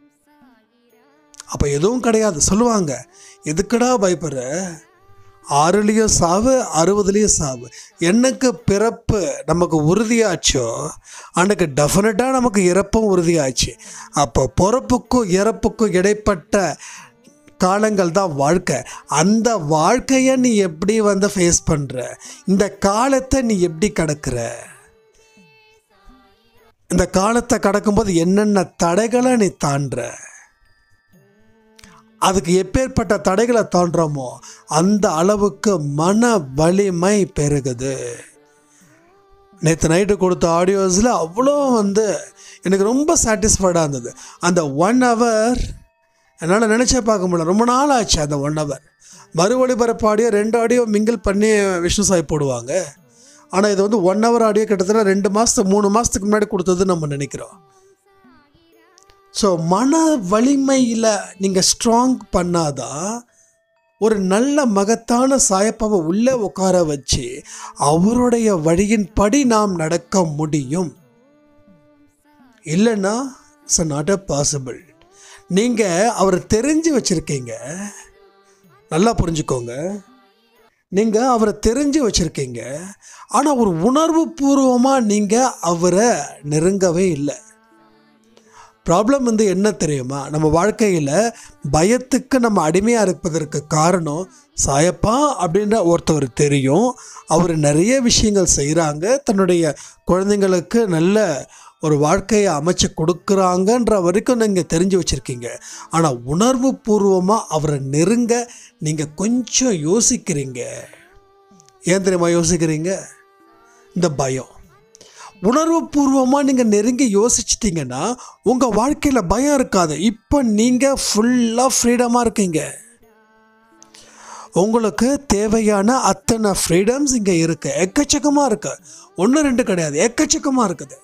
அப்போ எதுவும் கிடையாது சொல்லுவாங்க எதுக்குடா பயப்படுற ஆறுலேயும் சாவு அறுபதுலேயும் சாவு என்னைக்கு பிறப்பு நமக்கு உறுதியாச்சோ அன்னைக்கு டெஃபினட்டாக நமக்கு இறப்பும் உறுதியாச்சு அப்போ பிறப்புக்கும் இறப்புக்கும் இடைப்பட்ட காலங்கள் தான் வாழ்க்கை அந்த வாழ்க்கையை நீ எப்படி வந்து ஃபேஸ் பண்ணுற இந்த காலத்தை நீ எப்படி கடக்கிற இந்த காலத்தை கடக்கும்போது என்னென்ன தடைகளை நீ தாண்டுற அதுக்கு எப்பேற்பட்ட தடைகளை தாண்டுறோமோ அந்த அளவுக்கு மன வலிமை பெருகுது நேற்று நைட்டு கொடுத்த ஆடியோஸில் அவ்வளோ வந்து எனக்கு ரொம்ப சாட்டிஸ்ஃபைடாக இருந்தது அந்த ஒன் ஹவர் என்னால் நினச்சே பார்க்க முடியல ரொம்ப நாள் ஆச்சு அந்த ஒன் ஹவர் மறு ஒளிபரப்பு ஆடியோ ரெண்டு ஆடியோ மிங்கிள் பண்ணி விஷ்ணு சாய் போடுவாங்க ஆனால் இது வந்து ஒன் ஹவர் ஆடியோ கிட்டத்தட்ட ரெண்டு மாதத்துக்கு மூணு மாதத்துக்கு முன்னாடி கொடுத்தது நம்ம நினைக்கிறோம் ஸோ மன வலிமையில் நீங்கள் ஸ்ட்ராங் பண்ணாதான் ஒரு நல்ல மகத்தான சாயப்பாவை உள்ளே உட்கார வச்சு அவருடைய வழியின்படி நாம் நடக்க முடியும் இல்லைன்னா இட்ஸ் நாட் அ பாசிபிள் நீங்கள் அவரை தெரிஞ்சு வச்சுருக்கீங்க நல்லா புரிஞ்சுக்கோங்க நீங்கள் அவரை தெரிஞ்சு வச்சுருக்கீங்க ஆனால் ஒரு உணர்வு பூர்வமாக நீங்கள் அவரை நெருங்கவே இல்லை ப்ராப்ளம் வந்து என்ன தெரியுமா நம்ம வாழ்க்கையில் பயத்துக்கு நம்ம அடிமையாக இருப்பதற்கு காரணம் சாயப்பா அப்படின்ற ஒருத்தவர் தெரியும் அவர் நிறைய விஷயங்கள் செய்கிறாங்க தன்னுடைய குழந்தைங்களுக்கு நல்ல ஒரு வாழ்க்கையை அமைச்சு கொடுக்குறாங்கன்ற வரைக்கும் நீங்கள் தெரிஞ்சு வச்சுருக்கீங்க ஆனால் உணர்வு பூர்வமாக அவரை நெருங்க நீங்கள் கொஞ்சம் யோசிக்கிறீங்க ஏன் தெரியுமா யோசிக்கிறீங்க இந்த பயம் உணர்வு பூர்வமாக நீங்கள் நெருங்கி யோசிச்சிட்டிங்கன்னா உங்கள் வாழ்க்கையில் பயம் இருக்காது இப்போ நீங்கள் ஃபுல்லாக ஃப்ரீடமாக இருக்கீங்க உங்களுக்கு தேவையான அத்தனை ஃப்ரீடம்ஸ் இங்கே இருக்கு எக்கச்சக்கமாக இருக்கு ஒன்று ரெண்டு கிடையாது எக்கச்சக்கமாக இருக்குது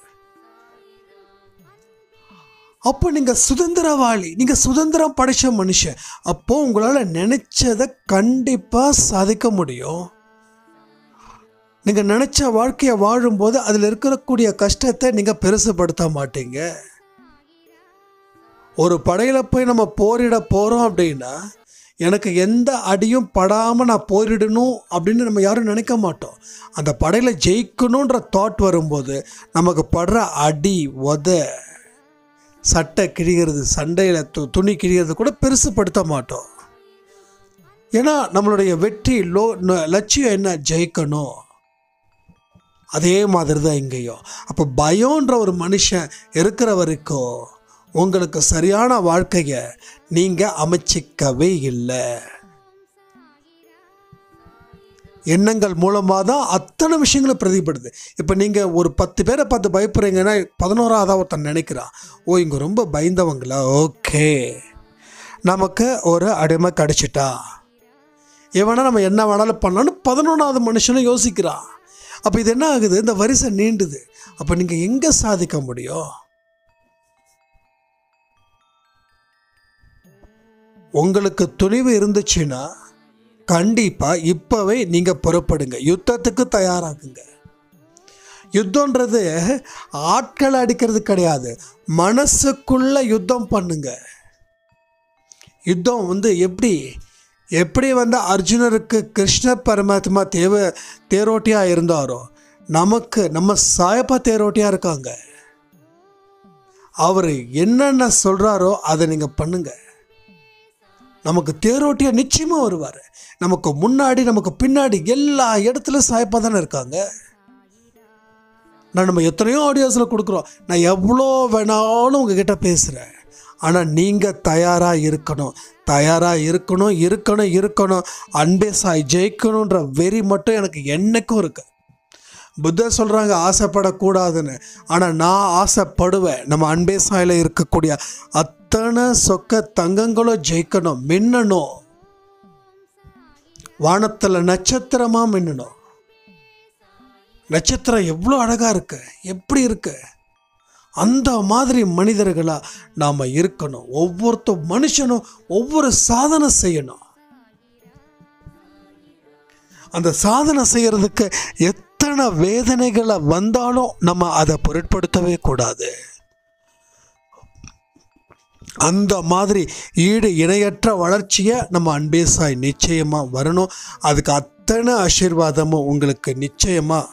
அப்போ நீங்கள் சுதந்திரவாளி நீங்கள் சுதந்திரம் படைச்ச மனுஷன் அப்போ உங்களால் நினைச்சதை கண்டிப்பாக சாதிக்க முடியும் நீங்கள் நினச்ச வாழ்க்கையை வாழும்போது அதில் இருக்கக்கூடிய கஷ்டத்தை நீங்கள் பெருசுப்படுத்த மாட்டீங்க ஒரு படையில் போய் நம்ம போரிட போகிறோம் அப்படின்னா எனக்கு எந்த அடியும் படாமல் நான் போரிடணும் அப்படின்னு நம்ம யாரும் நினைக்க மாட்டோம் அந்த படையில் ஜெயிக்கணுன்ற தாட் வரும்போது நமக்கு படுற அடி உத சட்டை கிழிகிறது சண்டையில் து துணி கிழிகிறது கூட பெருசுப்படுத்த மாட்டோம் ஏன்னா நம்மளுடைய வெற்றி லோ ந- லட்சியம் என்ன ஜெயிக்கணும் அதே மாதிரி தான் இங்கேயும் அப்போ பயம்ன்ற ஒரு மனுஷன் இருக்கிற வரைக்கும் உங்களுக்கு சரியான வாழ்க்கையை நீங்கள் அமைச்சிக்கவே இல்லை எண்ணங்கள் மூலமாக தான் அத்தனை விஷயங்களும் பிரதிபடுது இப்போ நீங்கள் ஒரு பத்து பேரை பார்த்து பயப்படுறீங்கன்னா பதினோராவதாக ஒருத்தன் நினைக்கிறான் ஓ இங்கே ரொம்ப பயந்தவங்களா ஓகே நமக்கு ஒரு அடிமை கிடச்சிட்டா இவனை நம்ம என்ன வேணாலும் பண்ணலான்னு பதினொன்றாவது மனுஷனும் யோசிக்கிறான் அப்போ இது என்ன ஆகுது இந்த வரிசை நீண்டுது அப்போ நீங்கள் எங்கே சாதிக்க முடியும் உங்களுக்கு துணிவு இருந்துச்சுன்னா கண்டிப்பாக இப்போவே நீங்கள் புறப்படுங்க யுத்தத்துக்கு தயாராகுங்க யுத்தன்றது ஆட்கள் அடிக்கிறது கிடையாது மனசுக்குள்ள யுத்தம் பண்ணுங்க யுத்தம் வந்து எப்படி எப்படி வந்து அர்ஜுனருக்கு கிருஷ்ண பரமாத்மா தேவ தேரோட்டியாக இருந்தாரோ நமக்கு நம்ம சாயப்பா தேரோட்டியாக இருக்காங்க அவர் என்னென்ன சொல்கிறாரோ அதை நீங்கள் பண்ணுங்க நமக்கு தேரோட்டியாக நிச்சயமாக வருவார் நமக்கு முன்னாடி நமக்கு பின்னாடி எல்லா இடத்துலையும் சாயப்பா தானே இருக்காங்க நான் நம்ம எத்தனையோ ஆடியோஸில் கொடுக்குறோம் நான் எவ்வளோ வேணாலும் உங்ககிட்ட பேசுகிறேன் ஆனால் நீங்கள் தயாராக இருக்கணும் தயாராக இருக்கணும் இருக்கணும் இருக்கணும் அன்பே சாய் ஜெயிக்கணுன்ற வெறி மட்டும் எனக்கு என்னைக்கும் இருக்கு புத்தர் சொல்கிறாங்க ஆசைப்படக்கூடாதுன்னு ஆனால் நான் ஆசைப்படுவேன் நம்ம அன்பே சாயில் இருக்கக்கூடிய அத்தனை சொக்க தங்கங்களும் ஜெயிக்கணும் மின்னணும் வானத்தில் நட்சத்திரமாக மின்னணும் நட்சத்திரம் எவ்வளோ அழகாக இருக்கு எப்படி இருக்கு அந்த மாதிரி மனிதர்களாக நாம் இருக்கணும் ஒவ்வொருத்த மனுஷனும் ஒவ்வொரு சாதனை செய்யணும் அந்த சாதனை செய்யறதுக்கு எத்தனை வேதனைகளை வந்தாலும் நம்ம அதை பொருட்படுத்தவே கூடாது அந்த மாதிரி ஈடு இணையற்ற வளர்ச்சியை நம்ம அன்பே சாய் நிச்சயமாக வரணும் அதுக்கு அத்தனை ஆசீர்வாதமும் உங்களுக்கு நிச்சயமாக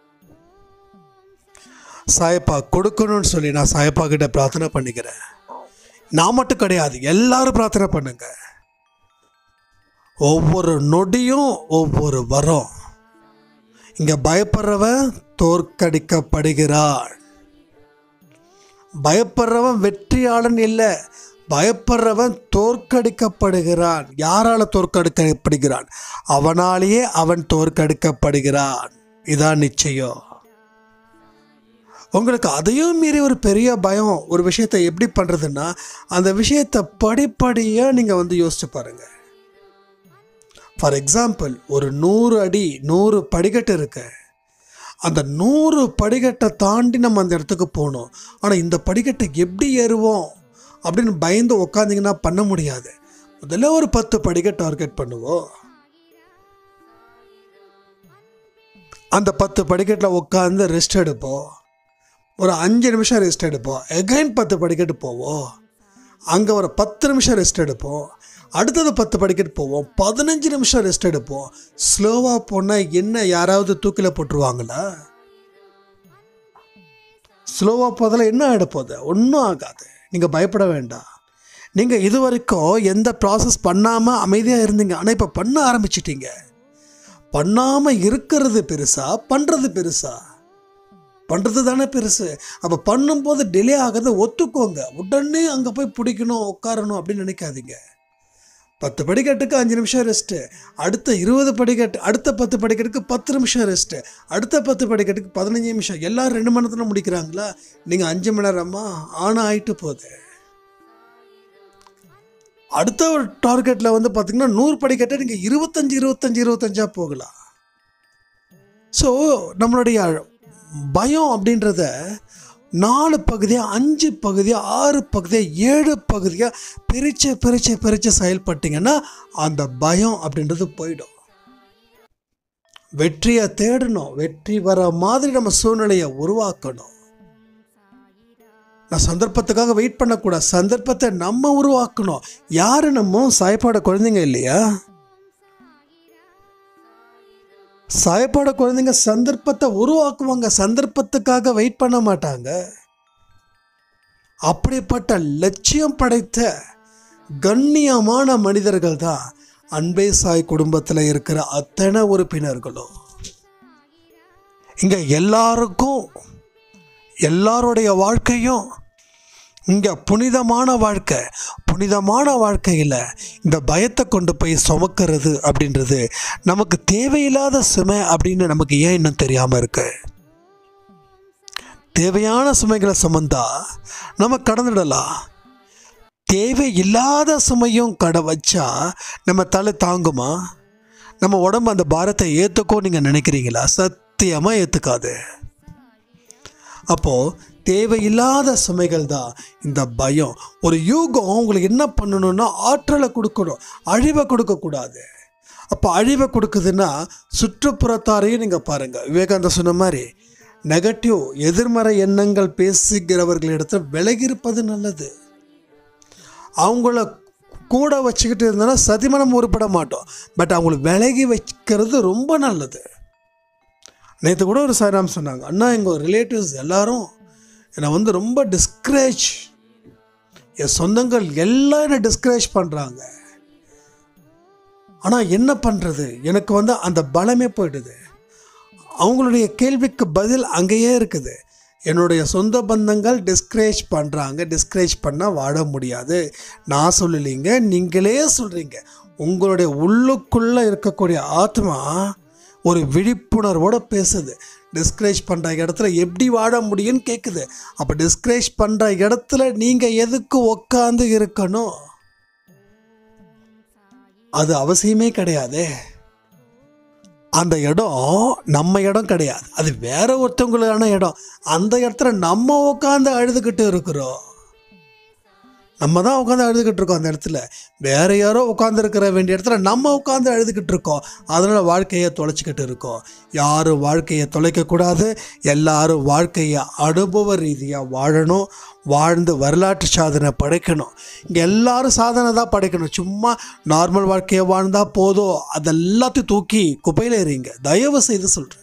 சாயப்பா கொடுக்கணும்னு சொல்லி நான் சாயப்பா கிட்ட பிரார்த்தனை பண்ணிக்கிறேன் நான் மட்டும் கிடையாது எல்லாரும் பிரார்த்தனை பண்ணுங்க ஒவ்வொரு நொடியும் ஒவ்வொரு வரம் இங்கே பயப்படுறவன் தோற்கடிக்கப்படுகிறான் பயப்படுறவன் வெற்றியாளன் இல்லை பயப்படுறவன் தோற்கடிக்கப்படுகிறான் யாரால தோற்கடிக்கப்படுகிறான் அவனாலேயே அவன் தோற்கடிக்கப்படுகிறான் இதான் நிச்சயம் உங்களுக்கு அதையும் மீறி ஒரு பெரிய பயம் ஒரு விஷயத்தை எப்படி பண்ணுறதுன்னா அந்த விஷயத்தை படிப்படியாக நீங்கள் வந்து யோசிச்சு பாருங்கள் ஃபார் எக்ஸாம்பிள் ஒரு நூறு அடி நூறு படிக்கட்டு இருக்கு அந்த நூறு படிக்கட்டை தாண்டி நம்ம அந்த இடத்துக்கு போகணும் ஆனால் இந்த படிக்கட்டை எப்படி ஏறுவோம் அப்படின்னு பயந்து உக்காந்திங்கன்னா பண்ண முடியாது முதல்ல ஒரு பத்து படிக்கட் டார்கெட் பண்ணுவோம் அந்த பத்து படிக்கட்டில் உட்காந்து ரெஸ்ட் எடுப்போம் ஒரு அஞ்சு நிமிஷம் ரெஸ்ட் எடுப்போம் எகைன் பத்து படிக்கட்டு போவோம் அங்கே ஒரு பத்து நிமிஷம் ரெஸ்ட் எடுப்போம் அடுத்தது பத்து படிக்கட்டு போவோம் பதினஞ்சு நிமிஷம் ரெஸ்ட் எடுப்போம் ஸ்லோவாக போனால் என்ன யாராவது தூக்கில் போட்டுருவாங்களா ஸ்லோவாக போதில் என்ன ஆகிட போகுது ஒன்றும் ஆகாது நீங்கள் பயப்பட வேண்டாம் நீங்கள் இது வரைக்கும் எந்த ப்ராசஸ் பண்ணாமல் அமைதியாக இருந்தீங்க ஆனால் இப்போ பண்ண ஆரம்பிச்சிட்டீங்க பண்ணாமல் இருக்கிறது பெருசா பண்ணுறது பெருசா பண்ணுறது தானே பெருசு அப்போ பண்ணும்போது டிலே ஆகிறத ஒத்துக்கோங்க உடனே அங்கே போய் பிடிக்கணும் உட்காரணும் அப்படின்னு நினைக்காதீங்க பத்து படிக்கட்டுக்கு அஞ்சு நிமிஷம் ரெஸ்ட்டு அடுத்த இருபது படிக்கட்டு அடுத்த பத்து படிக்கட்டுக்கு பத்து நிமிஷம் ரெஸ்ட்டு அடுத்த பத்து படிக்கட்டுக்கு பதினஞ்சு நிமிஷம் எல்லாம் ரெண்டு மணி நேரத்தில் முடிக்கிறாங்களா நீங்கள் அஞ்சு மணி நேரமா ஆனால் ஆயிட்டு போகுது அடுத்த ஒரு டார்கெட்டில் வந்து பார்த்தீங்கன்னா நூறு படிக்கட்டை நீங்கள் இருபத்தஞ்சு இருபத்தஞ்சு இருபத்தஞ்சா போகலாம் ஸோ நம்மளுடைய பயம் அப்படின்றத நாலு பகுதியாக அஞ்சு பகுதியாக ஆறு பகுதியாக ஏழு பகுதியாக பிரித்து பிரித்து பிரித்து செயல்பட்டீங்கன்னா அந்த பயம் அப்படின்றது போயிடும் வெற்றியை தேடணும் வெற்றி வர மாதிரி நம்ம சூழ்நிலையை உருவாக்கணும் நான் சந்தர்ப்பத்துக்காக வெயிட் பண்ணக்கூடாது சந்தர்ப்பத்தை நம்ம உருவாக்கணும் யாரு நம்ம சாயப்பாட குழந்தைங்க இல்லையா சாயப்பாட குழந்தைங்க சந்தர்ப்பத்தை உருவாக்குவாங்க சந்தர்ப்பத்துக்காக வெயிட் பண்ண மாட்டாங்க அப்படிப்பட்ட லட்சியம் படைத்த கண்ணியமான மனிதர்கள் தான் அன்பே சாய் குடும்பத்தில் இருக்கிற அத்தனை உறுப்பினர்களும் இங்க எல்லாருக்கும் எல்லாருடைய வாழ்க்கையும் இங்க புனிதமான வாழ்க்கை புனிதமான வாழ்க்கையில் இந்த பயத்தை கொண்டு போய் சுமக்கிறது அப்படின்றது நமக்கு தேவையில்லாத சுமை அப்படின்னு நமக்கு ஏன் இன்னும் தெரியாமல் இருக்கு தேவையான சுமைகளை சுமந்தா நம்ம கடந்துடலாம் தேவையில்லாத சுமையும் கடை வச்சா நம்ம தலை தாங்குமா நம்ம உடம்பு அந்த பாரத்தை ஏற்றுக்கோ நீங்கள் நினைக்கிறீங்களா சத்தியமாக ஏற்றுக்காது அப்போது தேவையில்லாத சுமைகள் தான் இந்த பயம் ஒரு யூகம் உங்களுக்கு என்ன பண்ணணும்னா ஆற்றலை கொடுக்கணும் அழிவை கொடுக்கக்கூடாது அப்போ அழிவை கொடுக்குதுன்னா சுற்றுப்புறத்தாரையும் நீங்கள் பாருங்கள் விவேகானந்த சொன்ன மாதிரி நெகட்டிவ் எதிர்மறை எண்ணங்கள் பேசுகிறவர்களிடத்தில் விலகி இருப்பது நல்லது அவங்கள கூட வச்சுக்கிட்டு இருந்தோன்னா சதிமனம் உருப்பட மாட்டோம் பட் அவங்கள விலகி வைக்கிறது ரொம்ப நல்லது நேற்று கூட ஒரு சாய்ராம் சொன்னாங்க அண்ணா எங்கள் ரிலேட்டிவ்ஸ் எல்லாரும் என்னை வந்து ரொம்ப டிஸ்கரேஜ் என் சொந்தங்கள் எல்லாம் என்னை டிஸ்கரேஜ் பண்ணுறாங்க ஆனால் என்ன பண்ணுறது எனக்கு வந்து அந்த பலமே போயிடுது அவங்களுடைய கேள்விக்கு பதில் அங்கேயே இருக்குது என்னுடைய சொந்த பந்தங்கள் டிஸ்கரேஜ் பண்ணுறாங்க டிஸ்கரேஜ் பண்ணால் வாழ முடியாது நான் சொல்லலைங்க நீங்களே சொல்கிறீங்க உங்களுடைய உள்ளுக்குள்ளே இருக்கக்கூடிய ஆத்மா ஒரு விழிப்புணர்வோடு பேசுது டிஸ்கரேஜ் பண்ணுற இடத்துல எப்படி வாழ முடியும்னு கேட்குது அப்போ டிஸ்கரேஜ் பண்ணுற இடத்துல நீங்கள் எதுக்கு உக்காந்து இருக்கணும் அது அவசியமே கிடையாதே அந்த இடம் நம்ம இடம் கிடையாது அது வேற ஒருத்தவங்களுக்கான இடம் அந்த இடத்துல நம்ம உட்காந்து அழுதுகிட்டு இருக்கிறோம் நம்ம தான் உட்காந்து அழுதுகிட்டு இருக்கோம் அந்த இடத்துல வேற யாரோ உட்காந்துருக்கிற வேண்டிய இடத்துல நம்ம உட்காந்து அழுதுகிட்டு இருக்கோம் அதனால் வாழ்க்கையை தொலைச்சிக்கிட்டு இருக்கோம் யாரும் வாழ்க்கையை தொலைக்கக்கூடாது எல்லாரும் வாழ்க்கையை அனுபவ ரீதியாக வாழணும் வாழ்ந்து வரலாற்று சாதனை படைக்கணும் இங்கே எல்லாரும் சாதனை தான் படைக்கணும் சும்மா நார்மல் வாழ்க்கையை வாழ்ந்தால் போதும் அதெல்லாத்தையும் தூக்கி குப்பையில் எறிங்க தயவு செய்து சொல்கிறேன்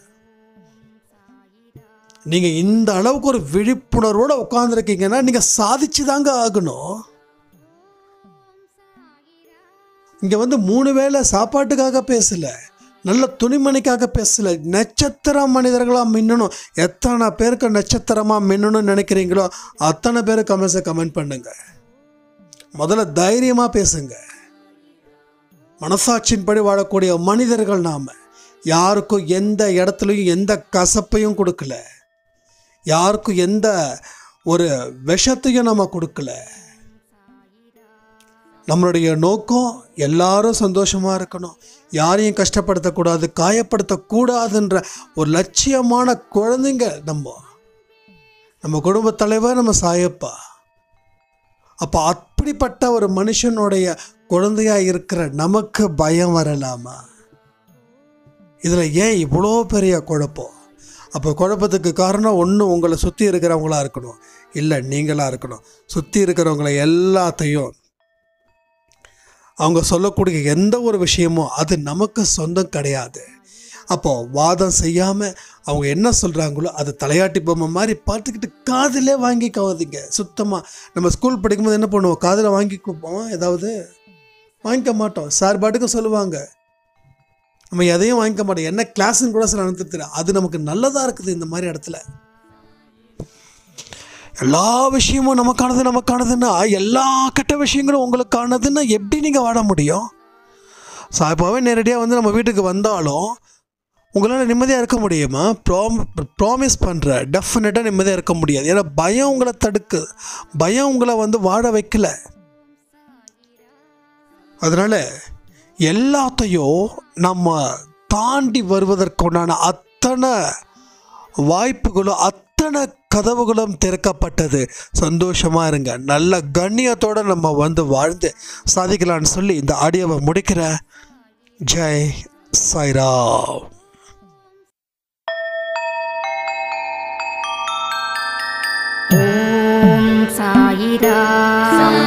நீங்கள் இந்த அளவுக்கு ஒரு விழிப்புணர்வோடு உட்காந்துருக்கீங்கன்னா நீங்கள் சாதிச்சு தாங்க ஆகணும் இங்கே வந்து மூணு வேளை சாப்பாட்டுக்காக பேசல நல்ல துணிமணிக்காக பேசல நட்சத்திர மனிதர்களாக மின்னணும் எத்தனை பேருக்கு நட்சத்திரமாக மின்னணும்னு நினைக்கிறீங்களோ அத்தனை பேர் கமெண்ட்ஸை கமெண்ட் பண்ணுங்க முதல்ல தைரியமாக பேசுங்க மனசாட்சியின்படி வாழக்கூடிய மனிதர்கள் நாம் யாருக்கும் எந்த இடத்துலையும் எந்த கசப்பையும் கொடுக்கல யாருக்கும் எந்த ஒரு விஷத்தையும் நம்ம கொடுக்கல நம்மளுடைய நோக்கம் எல்லாரும் சந்தோஷமாக இருக்கணும் யாரையும் கஷ்டப்படுத்தக்கூடாது காயப்படுத்தக்கூடாதுன்ற ஒரு லட்சியமான குழந்தைங்க நம்ம நம்ம குடும்பத் தலைவர் நம்ம சாயப்பா அப்போ அப்படிப்பட்ட ஒரு மனுஷனுடைய குழந்தையா இருக்கிற நமக்கு பயம் வரலாமா இதில் ஏன் இவ்வளோ பெரிய குழப்பம் அப்போ குழப்பத்துக்கு காரணம் ஒன்று உங்களை சுற்றி இருக்கிறவங்களா இருக்கணும் இல்லை நீங்களாக இருக்கணும் சுற்றி இருக்கிறவங்கள எல்லாத்தையும் அவங்க சொல்லக்கூடிய எந்த ஒரு விஷயமும் அது நமக்கு சொந்தம் கிடையாது அப்போது வாதம் செய்யாமல் அவங்க என்ன சொல்கிறாங்களோ அது தலையாட்டி பொம்மை மாதிரி பார்த்துக்கிட்டு காதிலே வாங்கிக்காதீங்க சுத்தமாக நம்ம ஸ்கூல் படிக்கும்போது என்ன பண்ணுவோம் காதில் வாங்கி கொடுப்போம் ஏதாவது வாங்கிக்க மாட்டோம் சார் பாட்டுக்கு சொல்லுவாங்க நம்ம எதையும் வாங்கிக்க மாட்டோம் என்ன கிளாஸ்ன்னு கூட சில அனுப்பிட்டு அது நமக்கு நல்லதாக இருக்குது இந்த மாதிரி இடத்துல எல்லா விஷயமும் நமக்கானது நமக்கானதுன்னா எல்லா கெட்ட விஷயங்களும் உங்களுக்கானதுன்னா எப்படி நீங்கள் வாழ முடியும் சாய்பாவே நேரடியாக வந்து நம்ம வீட்டுக்கு வந்தாலும் உங்களால் நிம்மதியாக இருக்க முடியுமா ப்ராம் ப்ராமிஸ் பண்ணுற டெஃபினட்டாக நிம்மதியாக இருக்க முடியாது ஏன்னா பயம் உங்களை தடுக்கு பயம் உங்களை வந்து வாழ வைக்கல அதனால் எல்லாத்தையும் நம்ம தாண்டி வருவதற்குண்டான அத்தனை வாய்ப்புகளும் அத்தனை கதவுகளும் திறக்கப்பட்டது சந்தோஷமாக இருங்க நல்ல கண்ணியத்தோடு நம்ம வந்து வாழ்ந்து சாதிக்கலாம்னு சொல்லி இந்த ஆடியோவை முடிக்கிறேன் ஜெய் சாய்ராம் ஓம் சாயிரா